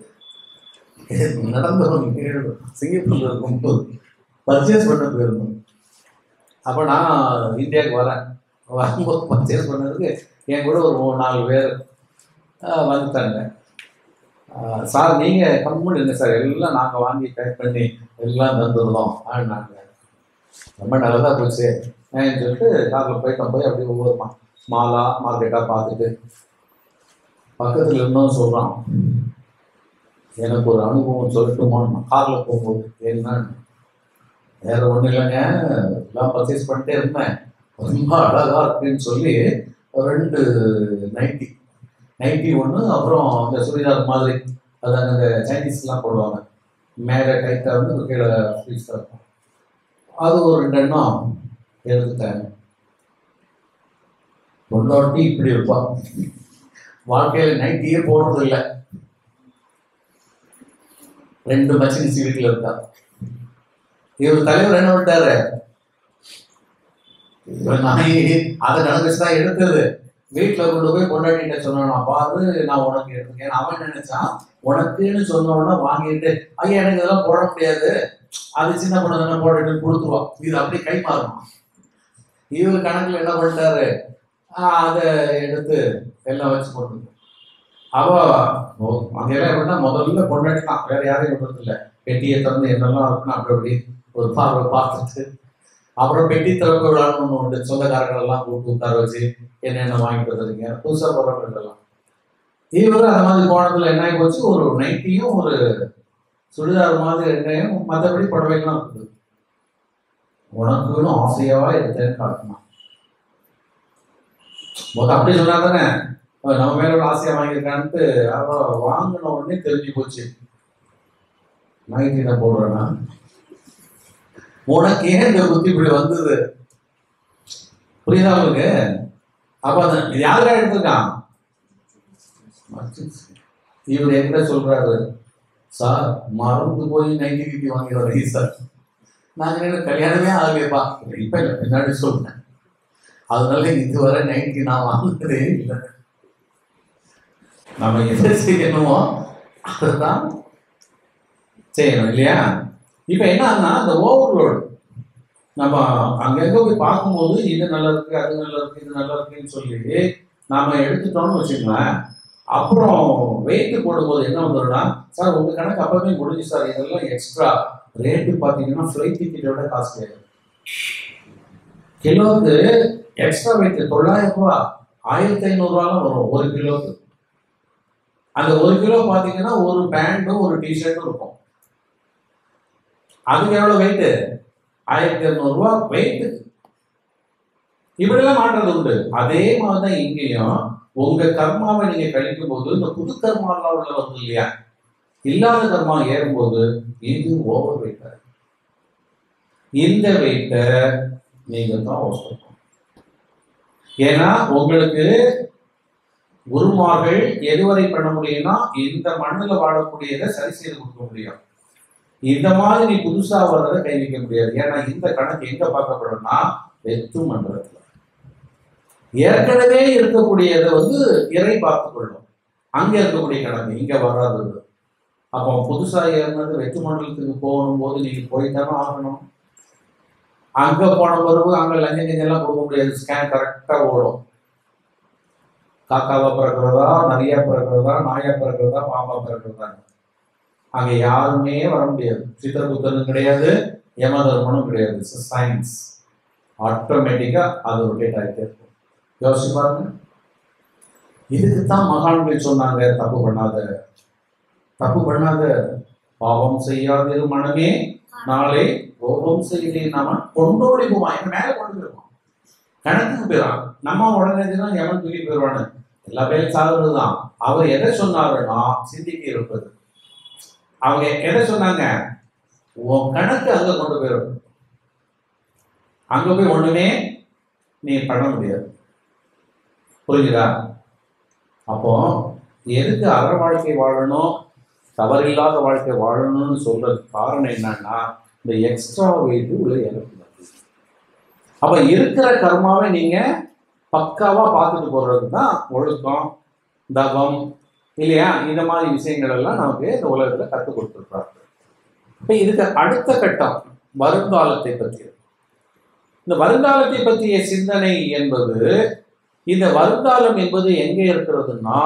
நடந்த ஒரு நிகழ்வு சிங்கப்பூர்ல இருக்கும்போது பர்ச்சேஸ் பண்ண போயிருந்தோம் அப்போ நான் இந்தியாவுக்கு வரேன் வரும்போது பர்ச்சேஸ் பண்ணதுக்கு என் கூட ஒரு மூணு நாலு பேர் ஆஹ், வந்துட்டாங்க ஆஹ், சார் நீங்கள் கம்முன்னு இல்லை சார் எல்லாம் நாங்கள் வாங்கி பேக் பண்ணி எல்லாம் தந்துருந்தோம் ஆனாங்க ரொம்ப நல்லதாக போச்சு ஏன்னு சொல்லிட்டு காரில் போயிட்டோம் போய் அப்படியே ஒவ்வொரு மா மாலா மார்க்கெட்டாக பார்த்துட்டு பக்கத்தில் இருந்தோம் சொல்கிறான் எனக்கு ஒரு அனுபவம் சொல்லட்டுமான்னு காரில் போகும்போது என்னன்னு வேற ஒன்றும் இல்லைங்க எல்லாம் பர்ச்சேஸ் பண்ணிட்டே இருந்தேன் ரொம்ப அழகா இருக்குன்னு சொல்லி ஒரு ரெண்டு நைட்டி நைட்டி ஒன்று அப்புறம் அந்த சுடிதார் மாதிரி அதாங்க இந்த சைனீஸ்லாம் போடுவாங்க மேலே டைட்டாக வந்து கீழே ஃப்ரீஸாக இருக்கும் அது ஒரு ரெண்டு எண்ணம் எடுத்துட்டேன் பொண்ணாட்டி இப்படி இருப்பா வாழ்க்கையில் நைட்டியே போடுறது இல்லை ரெண்டு மச்சினிச்சு வீட்டில் இருக்கா இவர் தலைவர் என்ன பண்ணிட்டாரு இவர் நாய் அதை கணக்கு தான் எடுத்தது வீட்டுல கொண்டு போய் கொண்டாடிட்ட சொன்னான் பாரு நான் உனக்கு எடுத்துக்கேன் அவன் நினைச்சான் உனக்குன்னு சொன்ன உடனே வாங்கிட்டு ஐயா எனக்கு இதெல்லாம் போட முடியாது அது சின்ன பொண்ணு தானே போட்டுட்டு கொடுத்துருவான் இது அப்படியே கை மாறும் இவர் கணக்குல என்ன பண்ணிட்டாரு ஆஹ் அதை எடுத்து எல்லாம் வச்சு போட்டு அவ ஓ, அங்கெல்லாம் எப்படின்னா முதல்ல கொண்டாடி தான் வேற யாரையும் விடுறது இல்லை பெட்டியை திறந்து என்னெல்லாம் இருக்குன்னு அப்படி அப்படி ஒரு பார்வை பார்த்துட்டு அப்புறம் பெட்டி திறப்பு விழான்னு ஒன்று உண்டு சொந்தக்காரர்கள் எல்லாம் கூப்பிட்டு உட்கார வச்சு என்னென்ன வாங்கிட்டு வந்துருக்கீங்க புதுசாக போடுறவங்களுக்கெல்லாம் இவர் அந்த மாதிரி போனதுல என்ன ஆகி போச்சு ஒரு நைட்டியும் ஒரு சுடிதார் மாதிரி ரெண்டையும் மற்றபடி புடவைலாம் இருக்குது உனக்குன்னு ஆசையாவா எடுத்தேன்னு காட்டணும் மொத்தம் அப்படி சொன்னா தானே அவன் நம்ம மேல ஒரு ஆசையா வாங்கியிருக்கான்ட்டு அவ வாங்கின உடனே தெரிஞ்சு போச்சு நைட்டி நான் போடுறேன்னா உனக்கு ஏன் இந்த புத்தி இப்படி வந்தது புரியுதா உங்களுக்கு அப்ப அந்த இது யாரா எடுத்திருக்கான் இவர் எங்க சொல்றாரு சார் மறந்து போய் நைட்டி கிட்டி வாங்கி வரீங்க சார் நாங்க என்ன கல்யாணமே ஆகலையப்பா இப்ப இல்லை பின்னாடி சொல்றேன் அதனால இதுவரை நைட்டி நான் வாங்கினதே இல்லை நம்ம எதை செய்யணுமோ அதுதான் செய்யணும் இல்லையா இப்ப என்னன்னா அந்த ஓவர்லோடு நம்ம அங்கங்க போய் பார்க்கும்போது இது நல்லா இருக்கு அது நல்லா இருக்கு இது நல்லா இருக்குன்னு சொல்லி நாம எடுத்துட்டோம்னு வச்சுக்கலாம் அப்புறம் வெயிட் போடும்போது என்ன வந்துடும்னா சார் உங்க கணக்கு அப்பவே முடிஞ்சு சார் இதெல்லாம் எக்ஸ்ட்ரா ரேட்டு பார்த்தீங்கன்னா ஃப்ளைட் டிக்கெட்டோட காஸ்ட் ஆயிடும் கிலோவுக்கு எக்ஸ்ட்ரா வெயிட் தொள்ளாயிரம் ரூபா ஆயிரத்தி ஐநூறுரூவாலாம் வரும் ஒரு கிலோவுக்கு அந்த ஒரு கிலோ பார்த்தீங்கன்னா ஒரு பேண்ட்டும் ஒரு டிஷர்ட்டும் இருக்கும் அதுக்கு எவ்வளோ வெயிட்டு ஆயிரத்தி இரநூறுவா வெயிட்டு இப்படிலாம் மாற்றது உண்டு அதே மாதிரி தான் இங்கேயும் உங்க கர்மாவை நீங்க கழிக்கும் போது இந்த புது கர்மாலாம் உள்ள வருது இல்லையா இல்லாத கர்மா ஏறும்போது இது ஓவர் வெயிட் இந்த வெயிட்டை நீங்க தான் ஓசணும் ஏன்னா உங்களுக்கு குருமார்கள் எதுவரை பண்ண முடியும்னா இந்த மண்ணுல வாழக்கூடியதை சரி செய்து கொடுக்க முடியும் இந்த மாதிரி நீ புதுசா வர்றதை கை வைக்க முடியாது ஏன்னா இந்த கணக்கு எங்க பார்க்கப்படும்னா வெத்து மண்டலத்துல ஏற்கனவே இருக்கக்கூடியதை வந்து இறை பார்த்து கொள்ளும் அங்க இருக்கக்கூடிய கணக்கு இங்க வராது அப்போ புதுசா ஏறினது வெத்து மண்டலத்துக்கு போகணும் போது நீங்க போய்த்தானே ஆகணும் அங்க போன பிறகு அங்க லஞ்ச கிஞ்செல்லாம் கொடுக்க முடியாது ஸ்கேன் கரெக்டா ஓடும் காக்காவா பிறக்கிறதா நிறையா பிறக்கிறதா நாயா பிறக்கிறதா பாம்பா பிறக்கிறதா அங்க யாருமே வர முடியாது சித்திரகுப்தனும் கிடையாது யமதர்மனும் கிடையாது சயின்ஸ் ஆட்டோமேட்டிக்கா அது ரொட்டேட் ஆகிட்டே இருக்கும் யோசிச்சு பாருங்க இதுக்கு தான் மகான்கள் சொன்னாங்க தப்பு பண்ணாத தப்பு பண்ணாத பாவம் செய்யாதிரு மனமே நாளை கோபம் செய்தேன் நாம கொண்டோடி போவான் எங்க மேல கொண்டு போயிருவான் கணக்குக்கு போயிடான் நம்ம உடனே தான் எவன் தூக்கி போயிடுவானு எல்லா பேரும் சாகுறதுதான் அவர் எதை சொன்னாருன்னா சிந்திக்க இருப்பது அவங்க எதை சொன்னாங்க உன் கணக்கு அங்க கொண்டு போயிடும் அங்க போய் ஒண்ணுமே நீ பண்ண முடியாது புரிஞ்சுதா அப்போ எதுக்கு அற வாழ்க்கை வாழணும் தவறில்லாத வாழ்க்கை வாழணும்னு சொல்றதுக்கு காரணம் என்னன்னா இந்த எக்ஸ்ட்ரா வெயிட் உள்ள இறக்குறது அப்ப இருக்கிற கர்மாவை நீங்க பக்காவா பார்த்துட்டு போறது தான் ஒழுக்கம் தவம் இல்லையா இந்த மாதிரி விஷயங்கள் எல்லாம் நமக்கு இந்த உலகத்துல கற்றுக் கொடுத்துருக்காங்க இப்ப இதுக்கு அடுத்த கட்டம் வருங்காலத்தை பற்றி இந்த வருங்காலத்தை பற்றிய சிந்தனை என்பது இந்த வருங்காலம் என்பது எங்க இருக்கிறதுன்னா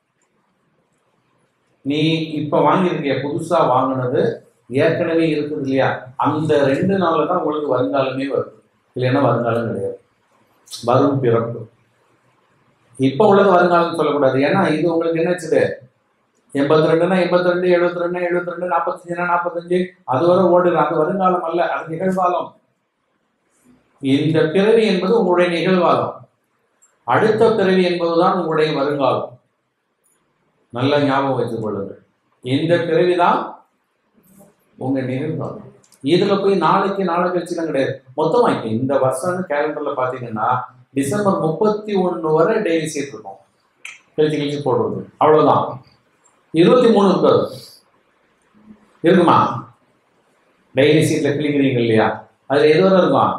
நீ இப்ப வாங்கியிருக்கிய புதுசா வாங்கினது ஏற்கனவே இருக்குது இல்லையா அந்த ரெண்டு நாள்ல தான் உங்களுக்கு வருங்காலமே வருது இல்லைன்னா வருங்காலம் கிடையாது வரும் பிறப்பு இப்ப உள்ளது வருங்காலம் சொல்லக்கூடாது ஏன்னா இது உங்களுக்கு என்னச்சுது எண்பத்தி ரெண்டுனா எண்பத்தி ரெண்டு எழுபத்தி ரெண்டு எழுபத்தி ரெண்டு நாற்பத்தஞ்சுனா நாற்பத்தஞ்சு அது வரை ஓடுது அது வருங்காலம் அல்ல அது நிகழ்காலம் இந்த பிறவி என்பது உங்களுடைய நிகழ்காலம் அடுத்த பிறவி என்பதுதான் உங்களுடைய வருங்காலம் நல்ல ஞாபகம் வைத்துக் கொள்ளுங்கள் இந்த பிறவி தான் உங்க நிகழ்காலம் இதுல போய் நாளைக்கு நாளை கழிச்சுலாம் கிடையாது மொத்தமா இப்ப இந்த வருஷம் கேலண்டர்ல பாத்தீங்கன்னா டிசம்பர் முப்பத்தி ஒண்ணு வரை டெய்லி சீட் இருக்கும் கழிச்சு கழிச்சு போடுறது அவ்வளவுதான் இருபத்தி மூணு இருக்காது இருக்குமா டெய்லி சீட்ல கிளிக்கிறீங்க இல்லையா அதுல எது வரை இருக்கும்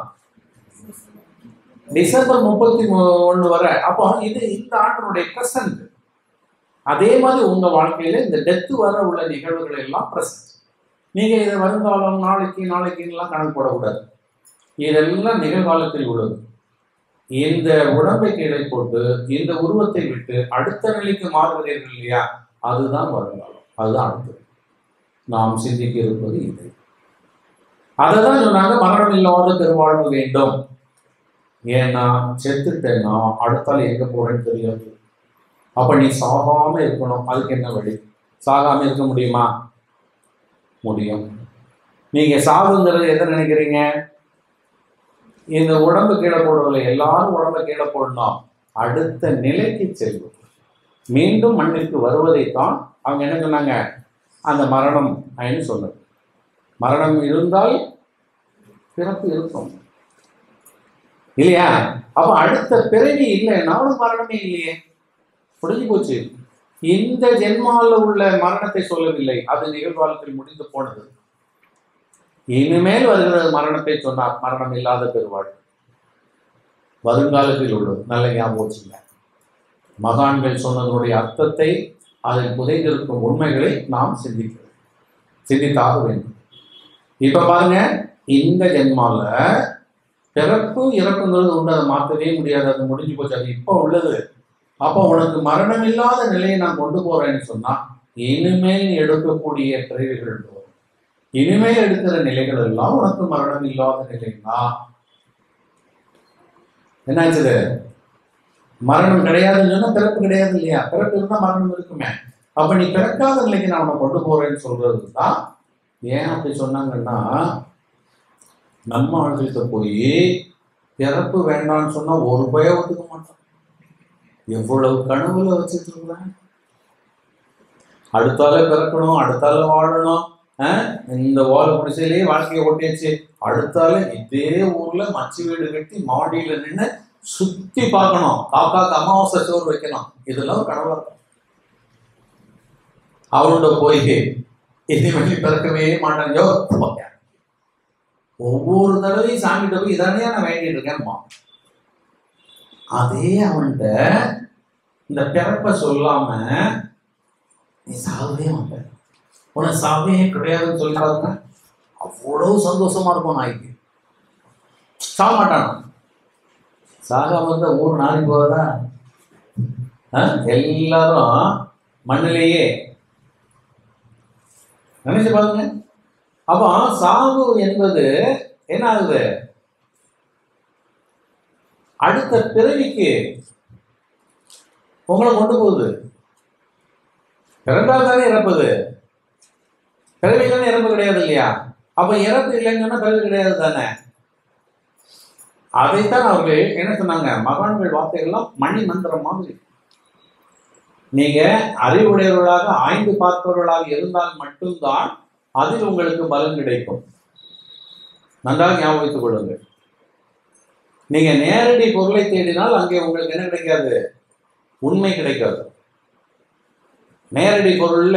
டிசம்பர் முப்பத்தி ஒண்ணு வரை அப்போ இது இந்த ஆண்டினுடைய பிரசன்ட் அதே மாதிரி உங்க வாழ்க்கையில இந்த டெத்து வர உள்ள நிகழ்வுகள் எல்லாம் பிரசன்ட் நீங்க இதை வருங்காலம் நாளைக்கு நாளைக்குலாம் கணக்கு போடக்கூடாது இதெல்லாம் நிகழ்காலத்தில் உள்ளது இந்த உடம்பை கீழே போட்டு இந்த உருவத்தை விட்டு அடுத்த நிலைக்கு மாறுகிறீர்கள் இல்லையா அதுதான் வருங்காலம் அதுதான் அடுத்தது நாம் சிந்திக்க இருப்பது இது அதை தான் சொன்னாங்க மரணம் இல்லாத பெருவாழ்வு வேண்டும் ஏன்னா செத்துட்டேன்னா அடுத்தால எங்க போறேன்னு தெரியாது அப்ப நீ சாகாம இருக்கணும் அதுக்கு என்ன வழி சாகாம இருக்க முடியுமா முடியும் நீங்க சாவுங்கிறது எதை நினைக்கிறீங்க இந்த உடம்பு கீழே போடுவதில்லை எல்லாரும் உடம்பை கீழே போடணும் அடுத்த நிலைக்கு செல்வது மீண்டும் மண்ணிற்கு வருவதைத்தான் அவங்க என்ன சொன்னாங்க அந்த மரணம் அப்படின்னு சொன்னது மரணம் இருந்தால் பிறப்பு இருக்கும் இல்லையா அப்ப அடுத்த பிறவி இல்லைன்னா அவனுக்கு மரணமே இல்லையே முடிஞ்சு போச்சு இந்த ஜென்மால உள்ள மரணத்தை சொல்லவில்லை அது நிகழ்காலத்தில் முடிந்து போனது இனிமேல் வருகிறது மரணத்தை சொன்னார் மரணம் இல்லாத பெருவாழ் வருங்காலத்தில் உள்ளது நல்ல ஞாபகம் வச்சுங்க மகான்கள் சொன்னதனுடைய அர்த்தத்தை அதில் புதைந்திருக்கும் உண்மைகளை நாம் சிந்திக்கிறோம் சிந்தித்தாக வேண்டும் இப்ப பாருங்க இந்த ஜென்மால பிறப்பு இறப்புங்கிறது உண்டு அதை மாற்றவே முடியாது அது முடிஞ்சு போச்சு அது இப்போ உள்ளது அப்போ உனக்கு மரணம் இல்லாத நிலையை நான் கொண்டு போறேன்னு சொன்னா இனிமேல் எடுக்கக்கூடிய பிறவிகள் வரும் இனிமேல் எடுக்கிற நிலைகள் எல்லாம் உனக்கு மரணம் இல்லாத நிலைன்னா என்னாச்சுது மரணம் கிடையாதுன்னு சொன்னா பிறப்பு கிடையாது இல்லையா பிறப்பு இருந்தா மரணம் இருக்குமே அப்ப நீ பிறக்காத நிலைக்கு நான் உன்னை கொண்டு போறேன்னு சொல்றது தான் ஏன் அப்படி சொன்னாங்கன்னா நம்ம ஆளுகிட்ட போய் பிறப்பு வேண்டாம்னு சொன்னா ஒரு பயம் ஒத்துக்க மாட்டான் எவ்வளவு கனவுல வச்சுட்டு இருக்கிறான் அடுத்தால பிறக்கணும் அடுத்தால வாழணும் ஆஹ் இந்த ஓலை குடிசையிலேயே வாழ்க்கையை ஓட்டியாச்சு அடுத்தால இதே ஊர்ல மச்சு வீடு கட்டி மாடியில நின்று சுத்தி பார்க்கணும் காக்காக்கு அமாவாசை சோறு வைக்கணும் இதெல்லாம் ஒரு கனவா இருக்கும் அவனோட போய் இனிமேல் பிறக்கவே மாட்டாங்க ஒவ்வொரு தடவையும் சாமிகிட்ட போய் இதானே நான் வேண்டிட்டு இருக்கேன்மா அதே அவன்கிட்ட இந்த பிறப்ப சொல்லாம நீ சாகவே மாட்டேன் உனக்கு சாவே கிடையாதுன்னு சொல்லி பாருங்க அவ்வளவு சந்தோஷமா இருக்கும் நாய்க்கு சாக மாட்டான் சாகாம இருந்தா ஊர் நாரி போவதா ஆ? எல்லாரும் மண்ணிலேயே நினைச்சு பாருங்க அப்போ சாவு என்பது என்ன ஆகுது அடுத்த பிறவிக்கு உங்களை கொண்டு போகுது பிறந்தால் தானே இறப்பது பிறவி தானே இறப்பு கிடையாது இல்லையா அப்ப இறப்பு இல்லைன்னு சொன்னா பிறவி கிடையாது தானே அதைத்தான் அவர்கள் என்ன சொன்னாங்க மகான்கள் வார்த்தைகள்லாம் மணி மந்திரம் மாதிரி நீங்க அறிவுடையவர்களாக ஆய்ந்து பார்ப்பவர்களாக இருந்தால் மட்டும்தான் அதில் உங்களுக்கு பலன் கிடைக்கும் நன்றாக ஞாபகம் வைத்துக் கொள்ளுங்கள் நீங்க நேரடி பொருளை தேடினால் அங்கே உங்களுக்கு என்ன கிடைக்காது உண்மை கிடைக்காது நேரடி பொருள்ல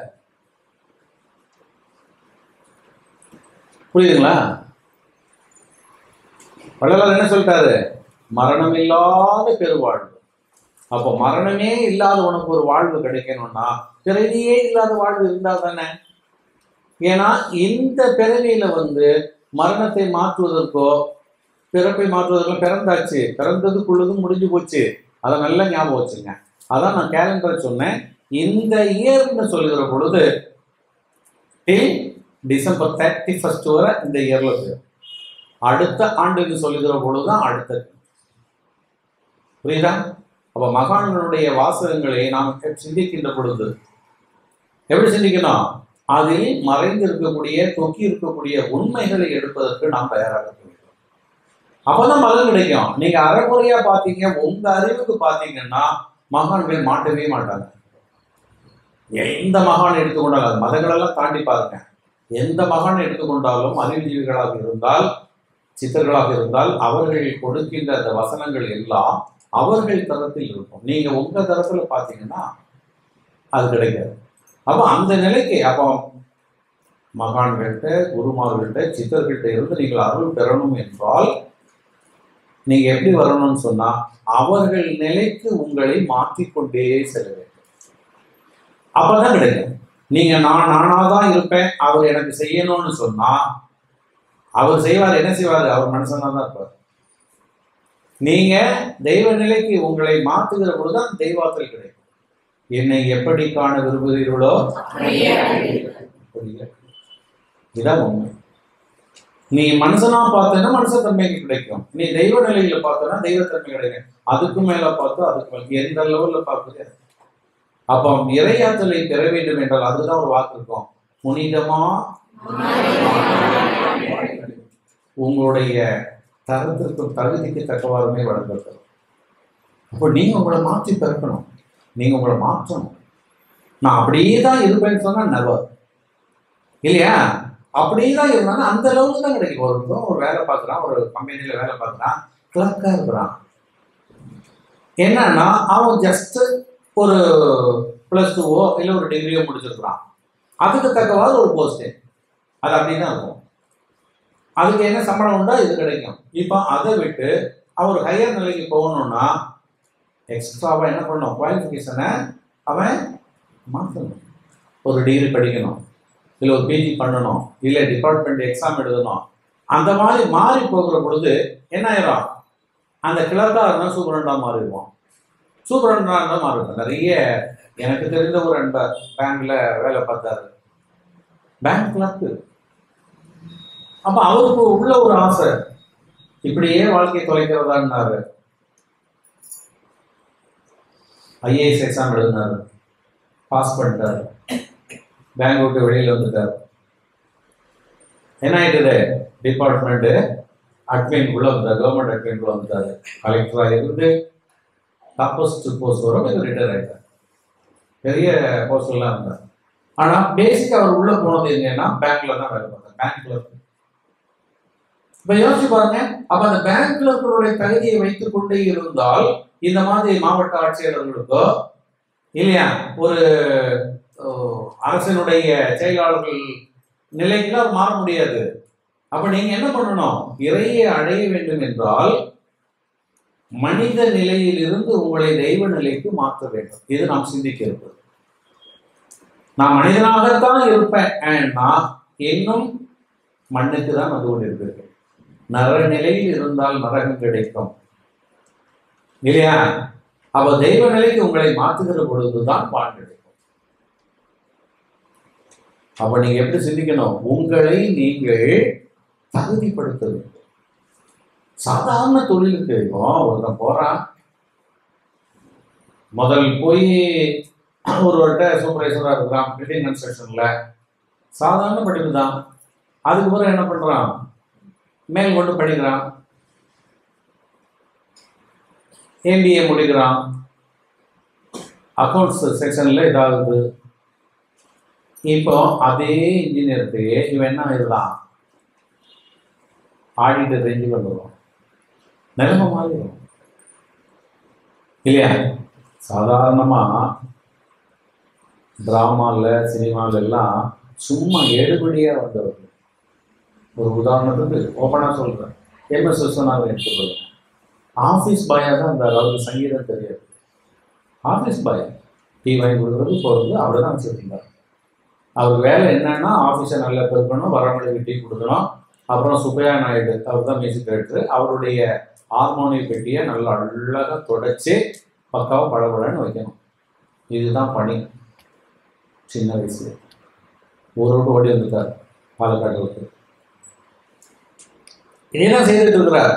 புரியுதுங்களா வள்ளலார் என்ன சொல்லிட்டாரு மரணம் இல்லாத பெருவாழ்வு அப்போ மரணமே இல்லாத உனக்கு ஒரு வாழ்வு கிடைக்கணும்னா பிறவியே இல்லாத வாழ்வு இருந்தா தானே ஏன்னா இந்த பிறவியில வந்து மரணத்தை மாற்றுவதற்கோ பிறப்பை மாற்றுவதற்கோ பிறந்தாச்சு பிறந்ததுக்குள்ளதும் முடிஞ்சு போச்சு அதை நல்லா ஞாபகம் வச்சுங்க அதான் நான் கேலண்டரை சொன்னேன் இந்த இயர்னு சொல்லுகிற பொழுது டில் டிசம்பர் தேர்ட்டி ஃபர்ஸ்ட் வரை இந்த இயர்ல போயிடும் அடுத்த ஆண்டுன்னு சொல்லுகிற பொழுதுதான் அடுத்த புரியுதா அப்ப மகான்களுடைய வாசகங்களை நாம் சிந்திக்கின்ற பொழுது எப்படி சிந்திக்கணும் அதில் மறைந்து இருக்கக்கூடிய தொக்கி இருக்கக்கூடிய உண்மைகளை எடுப்பதற்கு நாம் தயாராக இருக்க வேண்டும் அப்பதான் பலன் கிடைக்கும் நீங்க அரைமுறையா பாத்தீங்க உங்க அறிவுக்கு பாத்தீங்கன்னா மகான்கள் மாட்டவே மாட்டாங்க எந்த மகான் எடுத்துக்கொண்டாலும் அது மதங்களெல்லாம் தாண்டி பாருங்க எந்த மகான் எடுத்துக்கொண்டாலும் அறிவுஜீவிகளாக இருந்தால் சித்தர்களாக இருந்தால் அவர்கள் கொடுக்கின்ற அந்த வசனங்கள் எல்லாம் அவர்கள் தரத்தில் இருக்கும் நீங்க உங்க தரத்துல பாத்தீங்கன்னா அது கிடைக்காது அப்போ அந்த நிலைக்கு அப்போ மகான்கள்கிட்ட குருமார்கள்ட்ட சித்தர்கள்ட்ட இருந்து நீங்கள் அருள் பெறணும் என்றால் நீங்க எப்படி வரணும்னு சொன்னா அவர்கள் நிலைக்கு உங்களை மாற்றிக்கொண்டே செல்ல வேண்டும் அப்பதான் கிடைக்கும் நீங்க நான் நானா தான் இருப்பேன் அவர் எனக்கு செய்யணும்னு சொன்னா அவர் செய்வார் என்ன செய்வார் அவர் மனுஷனா தான் இருப்பார் நீங்க தெய்வ நிலைக்கு உங்களை மாற்றுகிற பொழுதுதான் தெய்வாற்றல் கிடைக்கும் என்னை எப்படி காண விரும்புகிறீர்களோ புரியல இதான் உண்மை நீ மனுஷனா பார்த்தேன்னா மனுஷத்தன்மைக்கு கிடைக்கும் நீ தெய்வ நிலையில பார்த்தனா தெய்வத்தன்மை கிடைக்கும் அதுக்கு மேல பார்த்தா அதுக்கு மேல எந்த லெவல்ல பார்க்குது அப்போ இறையாற்றலை பெற வேண்டும் என்றால் அதுதான் ஒரு வாக்கு இருக்கும் புனிதமா உங்களுடைய தரத்திற்கும் தகுதிக்கு தக்கவாறுமே வழங்கப்படும் அப்போ நீங்க உங்களை மாற்றி பிறக்கணும் நீங்க உங்களை மாற்றணும் நான் அப்படியே தான் இருப்பேன்னு சொன்னா நெவர் இல்லையா அப்படியே தான் இருந்தாலும் அந்த லெவலுக்கு தான் கிடைக்கும் ஒரு நிமிஷம் ஒரு வேலை பார்க்குறான் ஒரு கம்பெனியில் வேலை பார்க்குறான் கிளர்க்காக இருக்கிறான் என்னன்னா அவன் ஜஸ்ட் ஒரு ப்ளஸ் டூவோ இல்லை ஒரு டிகிரியோ முடிச்சிருக்கிறான் அதுக்கு தக்கவாறு ஒரு போஸ்ட்டு அது அப்படி தான் இருக்கும் அதுக்கு என்ன சம்பளம் உண்டோ இது கிடைக்கும் இப்போ அதை விட்டு அவர் ஹையர் நிலைக்கு போகணும்னா எக்ஸ்ட்ராவாக என்ன பண்ணணும் குவாலிஃபிகேஷனை அவன் மாற்றணும் ஒரு டிகிரி படிக்கணும் இல்லை ஒரு பிஜி பண்ணணும் இல்லை டிபார்ட்மெண்ட் எக்ஸாம் எழுதணும் அந்த மாதிரி மாறி போகிற பொழுது என்ன ஆயிரும் அந்த கிளர்க்காக இருந்தால் சூப்பரண்டாக மாறிடுவோம் சூப்பரண்டாக இருந்தால் மாறிடுவோம் நிறைய எனக்கு தெரிந்த ஒரு அன்பர் பேங்க்ல வேலை பார்த்தாரு பேங்க் கிளர்க்கு அப்ப அவருக்கு உள்ள ஒரு ஆசை இப்படியே வாழ்க்கை தொலைக்கிறதான்னாரு ஐஏஎஸ் எக்ஸாம் எழுதினாரு பாஸ் பண்ணிட்டாரு பேங்க் விட்டு வெளியில வந்துட்டார் என்ன ஆயிட்டது டிபார்ட்மெண்ட் அட்மின் உள்ள வந்தார் கவர்மெண்ட் அட்மின் உள்ள வந்துட்டாரு கலெக்டராக இருந்து டாப்பஸ்ட் போஸ்ட் வரும் இது ரிட்டையர் ஆயிட்டார் பெரிய போஸ்ட்லாம் இருந்தார் ஆனா பேசிக் அவர் உள்ள போனது என்னன்னா பேங்க்ல தான் வேலை பார்த்தார் பேங்க்ல இப்ப யோசிச்சு பாருங்க அப்ப அந்த பேங்க் கிளர்க்கருடைய தகுதியை வைத்துக் கொண்டே இருந்தால் இந்த மாதிரி மாவட்ட ஆட்சியாளர்களுக்கோ இல்லையா ஒரு அஹ், அரசினுடைய செயலாளர்கள் நிலைக்கெல்லாம் மாற முடியாது அப்ப நீங்க என்ன பண்ணணும் இறையை அடைய வேண்டும் என்றால் மனித நிலையில் இருந்து உங்களை தெய்வ நிலைக்கு மாற்ற வேண்டும் இது நாம் சிந்திக்க இருப்பது நான் மனிதனாகத்தான் இருப்பேன் ஏன்னா இன்னும் மண்ணுக்கு தான் வந்து கொண்டிருப்பீர்கள் நர நிலையில் இருந்தால் நரகம் கிடைக்கும் இல்லையா அப்ப தெய்வ நிலைக்கு உங்களை மாற்றுகிற பொழுதுதான் பால் கிடைக்கும் அப்ப நீங்க எப்படி சிந்திக்கணும் உங்களை நீங்கள் தகுதிப்படுத்த வேண்டும் சாதாரண தொழிலுக்கு இப்போ ஒருத்தன் போறான் முதல் போய் ஒருவர்கிட்ட சூப்பர்வைசரா இருக்கிறான் பில்டிங் கன்ஸ்ட்ரக்ஷன்ல சாதாரண படிப்பு தான் அதுக்கு பிறகு என்ன பண்றான் மேல் கொண்டு படிக்கிறான் எம்பிஏ முடிக்கிறான் அக்கௌண்ட்ஸ் செக்ஷனில் இதாகுது இப்போ அதே இன்ஜினியருக்கு இவன் என்ன ஆயிடலாம் ஆடிட்டர் ரேஞ்சுக்கு வந்துடுவான் நிலைமை மாறிடும் இல்லையா சாதாரணமாக ட்ராமாவில் சினிமாவில் எல்லாம் சும்மா எடுபடியாக வந்தவர் ஒரு உதாரணத்துக்கு ஓப்பனாக சொல்கிறேன் எம்எஸ் விஸ்வநாதன் எடுத்துக்கொள்ளுங்க ஆஃபீஸ் பாயாக தான் அந்த அவருக்கு சங்கீதம் தெரியாது ஆஃபீஸ் பாய் டீ வாங்கி கொடுக்குறது போகிறது அவர் தான் வச்சுருந்தார் அவர் வேலை என்னன்னா ஆஃபீஸை நல்லா பெருக்கணும் வரவங்களுக்கு டீ கொடுக்கணும் அப்புறம் சுப்பையா நாயுடு அவர் தான் மியூசிக் டைரக்டர் அவருடைய ஹார்மோனிய பெட்டியை நல்லா அழகாக தொடச்சி பக்காவாக படபடன்னு வைக்கணும் இதுதான் பணி சின்ன வயசுல ஒரு விட்டு ஓடி வந்திருக்கார் பாலக்காட்டுக்கு இதெல்லாம் செய்துட்டு இருக்கிறார்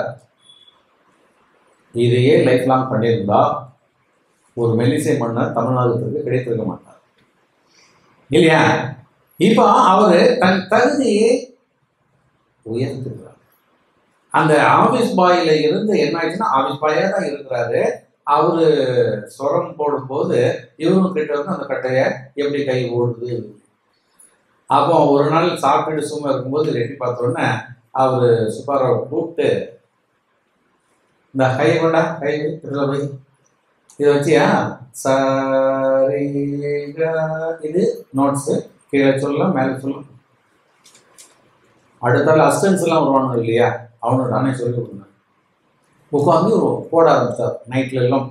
இதையே லைஃப் லாங் பண்ணியிருந்தா ஒரு மெல்லிசை மன்னர் தமிழ்நாட்டுக்கு கிடைத்திருக்க மாட்டார் இல்லையா இப்போ அவரு தன் தகுதியை உயர்த்துகிறார் அந்த ஆபீஸ் பாயில இருந்து என்ன ஆயிடுச்சுன்னா ஆபீஸ் பாயா தான் இருக்கிறாரு அவரு சொரம் போடும்போது இவரும் கிட்ட வந்து அந்த கட்டைய எப்படி கை ஓடுது அப்போ ஒரு நாள் சாப்பிட்டுட்டு சும்மா இருக்கும்போது ரெட்டி பார்த்தோன்னே அவரு சுப்பாராவை கூப்பிட்டு இந்த கை கொண்டா கை இதுல போய் இதை வச்சியா சரி இது நோட்ஸு கீழே சொல்லலாம் மேலே சொல்லலாம் அடுத்தால அசிஸ்டன்ஸ் எல்லாம் வருவானு இல்லையா அவனு நானே சொல்லி கொடுத்தேன் உட்காந்து போட ஆரம்பிச்சார் நைட்ல எல்லாம்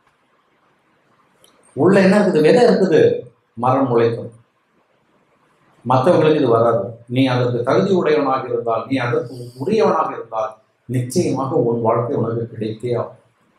உள்ள என்ன இருக்குது விதை இருக்குது மரம் முளைக்கும் மற்றவங்களுக்கு இது வராது நீ அதற்கு தகுதி உடையவனாக இருந்தால் நீ அதற்கு உரியவனாக இருந்தால் நிச்சயமாக உன் வாழ்க்கை உனக்கு கிடைத்தே ஆகும்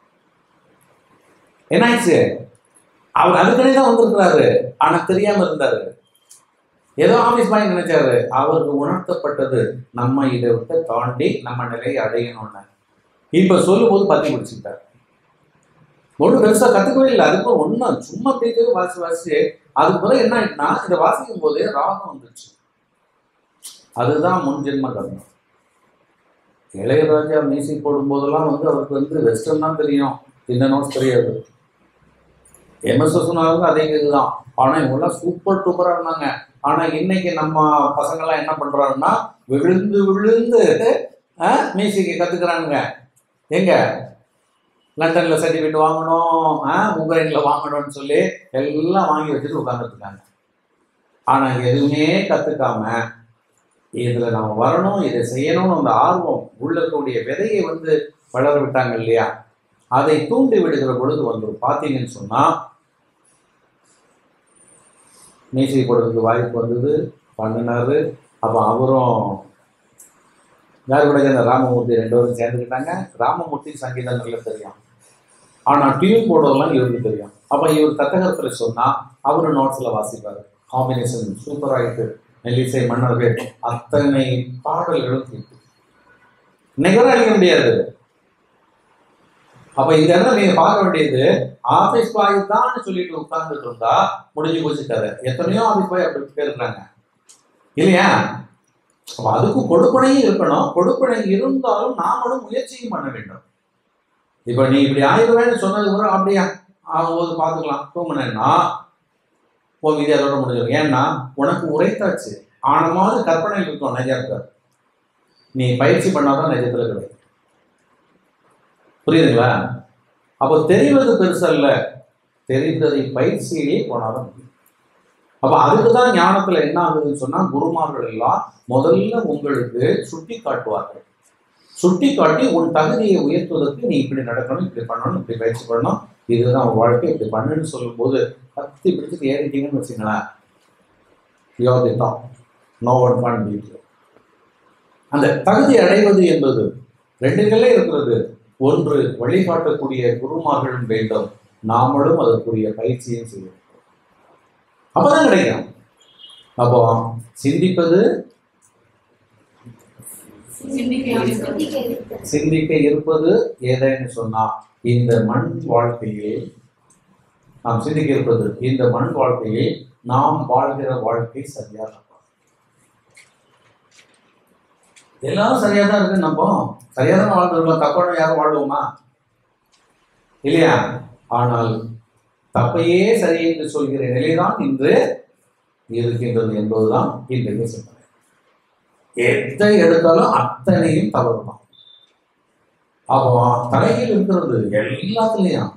என்னாச்சு அவர் அதுக்கனே தான் வந்திருக்கிறாரு ஆனா தெரியாம இருந்தாரு ஏதோ ஆபீஸ் பாய் நினைச்சாரு அவருக்கு உணர்த்தப்பட்டது நம்ம இதை விட்டு தாண்டி நம்ம நிலையை அடையணும்னு இப்ப சொல்லும் போது பத்தி பிடிச்சிட்டார் ஒன்றும் பெருசா கத்துக்கவே இல்லை அதுக்கு ஒன்றும் சும்மா பேச்சு வாசி வாசி அதுக்கு பிறகு என்ன ஆயிட்டுனா இதை வாசிக்கும் போதே ராகம் வந்துச்சு அதுதான் முன் ஜென்ம கர்மம் இளையராஜா மியூசிக் போடும்போதெல்லாம் வந்து அவருக்கு வந்து வெஸ்டர்ன் தான் தெரியும் இந்த நோட்ஸ் தெரியாது எம்எஸ் விஸ்வநாதன் அதே இதுதான் ஆனா இவங்கெல்லாம் சூப்பர் டூப்பரா இருந்தாங்க ஆனா இன்னைக்கு நம்ம பசங்கெல்லாம் என்ன பண்றாங்கன்னா விழுந்து விழுந்து மியூசிக்கை கத்துக்கிறானுங்க எங்க லண்டன்ல சர்டிஃபிகேட் வாங்கணும் உக்ரைன்ல வாங்கணும்னு சொல்லி எல்லாம் வாங்கி வச்சுட்டு உட்காந்துருக்காங்க ஆனா எதுவுமே கத்துக்காம இதுல நம்ம வரணும் இதை செய்யணும்னு அந்த ஆர்வம் உள்ள இருக்கக்கூடிய விதையை வந்து வளர விட்டாங்க இல்லையா அதை தூண்டி விடுகிற பொழுது வந்து பார்த்தீங்கன்னு சொன்னா மீசை போடுறதுக்கு வாய்ப்பு வந்தது பண்ணினாரு அப்போ அவரும் யார் கூட சேர்ந்த ராமமூர்த்தி ரெண்டு பேரும் சேர்ந்துக்கிட்டாங்க ராமமூர்த்தி சங்கீதம் நல்லா தெரியும் ஆனால் டியூன் போடுறதெல்லாம் இவருக்கு தெரியும் அப்போ இவர் தத்தகத்தில் சொன்னால் அவரு நோட்ஸில் வாசிப்பார் காம்பினேஷன் சூப்பர் ஆகிட்டு மெல்லிசை மன்னர்கள் அத்தனை பாடல்களும் கேட்டு இன்னைக்கு வரை அழிக்க முடியாது அப்ப இந்த இடத்துல நீங்க பார்க்க வேண்டியது ஆபீஸ் பாய் தான் சொல்லிட்டு உட்கார்ந்துட்டு இருந்தா முடிஞ்சு போச்சு கதை எத்தனையோ ஆபீஸ் பாய் அப்படி இருக்கிறாங்க இல்லையா அப்ப அதுக்கும் கொடுப்பனையும் இருக்கணும் கொடுப்பனை இருந்தாலும் நாமளும் முயற்சியும் பண்ண வேண்டும் இப்ப நீ இப்படி ஆயிடுவேன்னு சொன்னது கூட அப்படியா ஆகும்போது பார்த்துக்கலாம் தூங்கினேன்னா உன் விதி அதோட முடிஞ்சிடும் ஏன்னா உனக்கு உரைத்தாச்சு ஆனமாவது கற்பனை இருக்கும் நிஜம் இருக்காது நீ பயிற்சி பண்ணாதான் நிஜத்துல கிடைக்கும் புரியுதுங்களா அப்போ தெரிவது பெருசல்ல தெரிந்ததை பயிற்சியிலே போனாதான் முடியும் அப்ப அதுக்கு தான் ஞானத்துல என்ன ஆகுதுன்னு சொன்னா குருமார்கள் எல்லாம் முதல்ல உங்களுக்கு சுட்டி காட்டுவார்கள் சுட்டி காட்டி உன் தகுதியை உயர்த்துவதற்கு நீ இப்படி நடக்கணும் இப்படி பண்ணணும் இப்படி பயிற்சி பண்ணணும் இதுதான் உன் வாழ்க்கை இப்படி பண்ணுன்னு சொல்லும்போது கத்தி பிடிச்சிட்டு ஏறிட்டீங்கன்னு வச்சுங்களேன் யோதி தான் நோ ஒன் கான் பீட் அந்த தகுதி அடைவது என்பது ரெண்டுகளே இருக்கிறது ஒன்று வழிகாட்டக்கூடிய குருமார்களும் வேண்டும் நாமளும் அதற்குரிய பயிற்சியும் செய்யணும் அப்பதான் கிடைக்கும் அப்போ சிந்திப்பது சிந்திக்க இருப்பது ஏதேன்னு சொன்னா இந்த மண் வாழ்க்கையில் நாம் சிந்திக்க இருப்பது இந்த மண் வாழ்க்கையில் நாம் வாழ்கிற வாழ்க்கை சரியா எல்லாரும் சரியா தான் இருக்கு நம்ம சரியா தான் வாழ்ந்துருக்கோம் தப்பான யாரும் வாழ்வோமா இல்லையா ஆனால் தப்பையே சரி என்று சொல்கிற நிலைதான் இன்று இருக்கின்றது என்பதுதான் இன்றைய சிந்தனை எதை எடுத்தாலும் அத்தனையும் தவறுதான் அப்போ தலையில் இருக்கிறது எல்லாத்துலயும்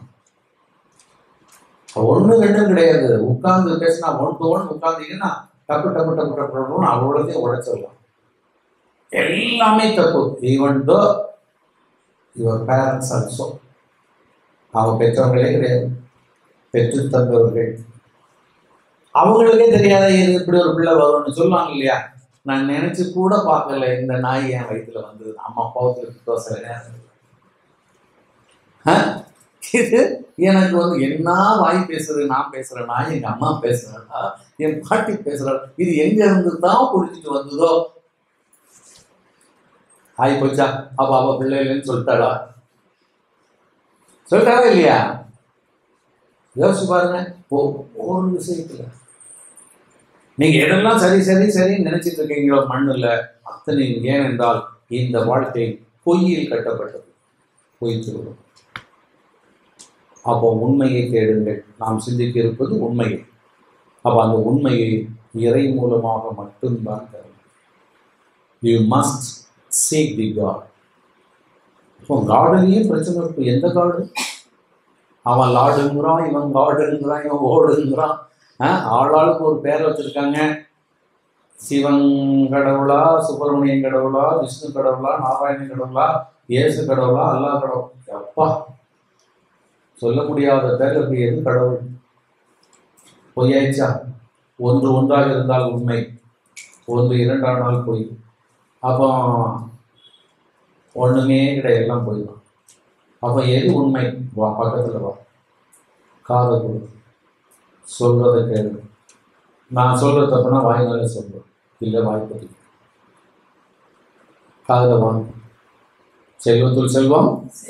ஒண்ணு ரெண்டும் கிடையாது உட்கார்ந்து பேசினா ஒன் டு ஒன் உட்கார்ந்தீங்கன்னா டப்பு டப்பு டப்பு டப்பு டப்புன்னு அவ்வளோத்தையும் உடைச்சிடலாம் எல்லாமே தப்பு even though your parents also அவங்க பெற்றவங்களே கிடையாது பெற்று தந்தவர்கள் அவங்களுக்கே தெரியாத இது இப்படி ஒரு பிள்ளை வரும்னு சொல்லுவாங்க இல்லையா நான் நினைச்சு கூட பார்க்கல இந்த நாய் என் வயிற்றுல வந்தது அம்மா அப்பாவுக்கு தோசை இது எனக்கு வந்து என்ன வாய் பேசுறது நான் பேசுறேனா எங்க அம்மா பேசுறேனா என் பாட்டி பேசுறா இது எங்க இருந்து தான் குடிச்சிட்டு வந்ததோ ஆய் போச்சா அப்ப அவ பிள்ளை இல்லைன்னு சொல்லிட்டாளா சொல்லிட்டாரா இல்லையா யோசிச்சு பாருங்க ஒவ்வொரு விஷயத்துல நீங்க எதெல்லாம் சரி சரி சரின்னு நினைச்சிட்டு இருக்கீங்களோ மண்ணுல அத்தனை ஏனென்றால் இந்த வாழ்க்கை பொய்யில் கட்டப்பட்டது பொய் சொல்லும் அப்போ உண்மையை தேடுங்கள் நாம் சிந்திக்க இருப்பது உண்மையை அப்போ அந்த உண்மையை இறை மூலமாக மட்டும்தான் தரும் you must seek the God இப்போ காடுலேயும் பிரச்சனை இருக்கு எந்த காடு அவன் லாடுங்கிறான் இவன் காடுங்கிறான் இவன் ஓடுங்கிறான் ஆளாளுக்கு ஒரு பேரை வச்சிருக்காங்க சிவன் கடவுளா சுப்பிரமணியன் கடவுளா விஷ்ணு கடவுளா நாராயணன் கடவுளா இயேசு கடவுளா அல்லா கடவுள் அப்பா சொல்ல முடியாத பேருக்கு எது கடவுள் பொய்யாயிச்சா ஒன்று ஒன்றாக இருந்தால் உண்மை ஒன்று இரண்டாம் நாள் பொய் அப்போ ஒண்ணுமே கிடையாது எல்லாம் பொய் தான் அப்போ எது உண்மை வா பக்கத்தில் வா காதை கொடு சொல்றதை கேளு நான் சொல்ற தப்புனா வாய்னாலே சொல்றேன் இல்லை வாய்ப்பதி காதில் வாங்க செல்வத்துள் செல்வம்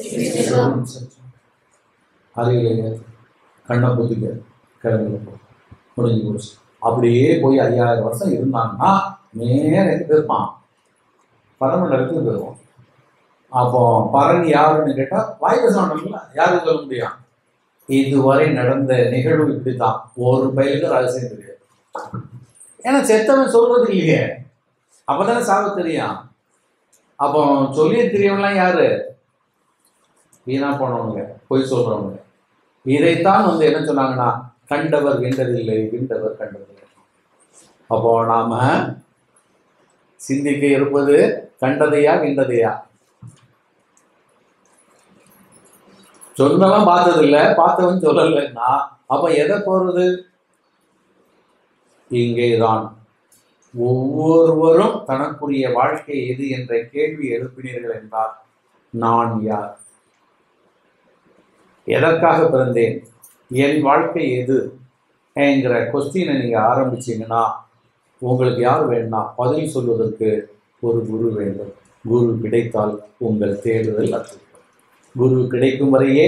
அறிவிலைங்க கண்ணை புத்திக்க கிளம்பில போ முடிஞ்சு போச்சு அப்படியே போய் ஐயாயிரம் வருஷம் இருந்தாங்கன்னா நேர எங்க போயிருப்பான் பரமண்டலத்துக்கு போயிடுவோம் அப்போ பரன் யாருன்னு கேட்டால் வாய் பேச மாட்டோம்ல யாருக்கு சொல்ல முடியும் இதுவரை நடந்த நிகழ்வு இப்படித்தான் ஒரு பயிலுக்கு ரகசியம் தெரியாது ஏன்னா செத்தவன் சொல்றது இல்லையே அப்பதானே சாவ தெரியும் அப்போ சொல்லி தெரியவங்களாம் யாரு வீணா போனவங்க பொய் சொல்றவங்க இதைத்தான் வந்து என்ன சொன்னாங்கன்னா கண்டவர் வென்றதில்லை விண்டவர் கண்டதில்லை அப்போ நாம சிந்திக்க இருப்பது கண்டதையா விண்டதையா சொன்னவன் பார்த்தது இல்லை பார்த்தவன் சொல்லலைன்னா அப்ப எதை போறது இங்கேதான் ஒவ்வொருவரும் தனக்குரிய வாழ்க்கை எது என்ற கேள்வி எழுப்பினீர்கள் என்றால் நான் யார் எதற்காக பிறந்தேன் என் வாழ்க்கை எது என்கிற கொஸ்டினை நீங்கள் ஆரம்பிச்சீங்கன்னா உங்களுக்கு யார் வேணும்னா பதில் சொல்வதற்கு ஒரு குரு வேண்டும் குரு கிடைத்தால் உங்கள் தேடுதல் அர்த்தம் குரு கிடைக்கும் வரையே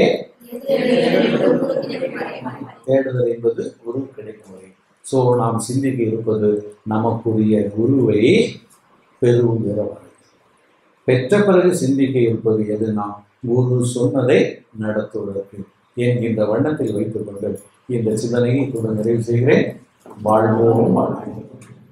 தேடுதல் என்பது குரு கிடைக்கும் வரை ஸோ நாம் சிந்திக்க இருப்பது நமக்குரிய குருவை பெறுகிற வரை பெற்ற பிறகு சிந்திக்க இருப்பது எதுனா குரு சொன்னதை நடத்துவதற்கு என்கின்ற வண்ணத்தில் வைத்துக் கொண்டு இந்த சிந்தனையை இத்துடன் நிறைவு செய்கிறேன் வாழ்வோம் வாழ்வோம்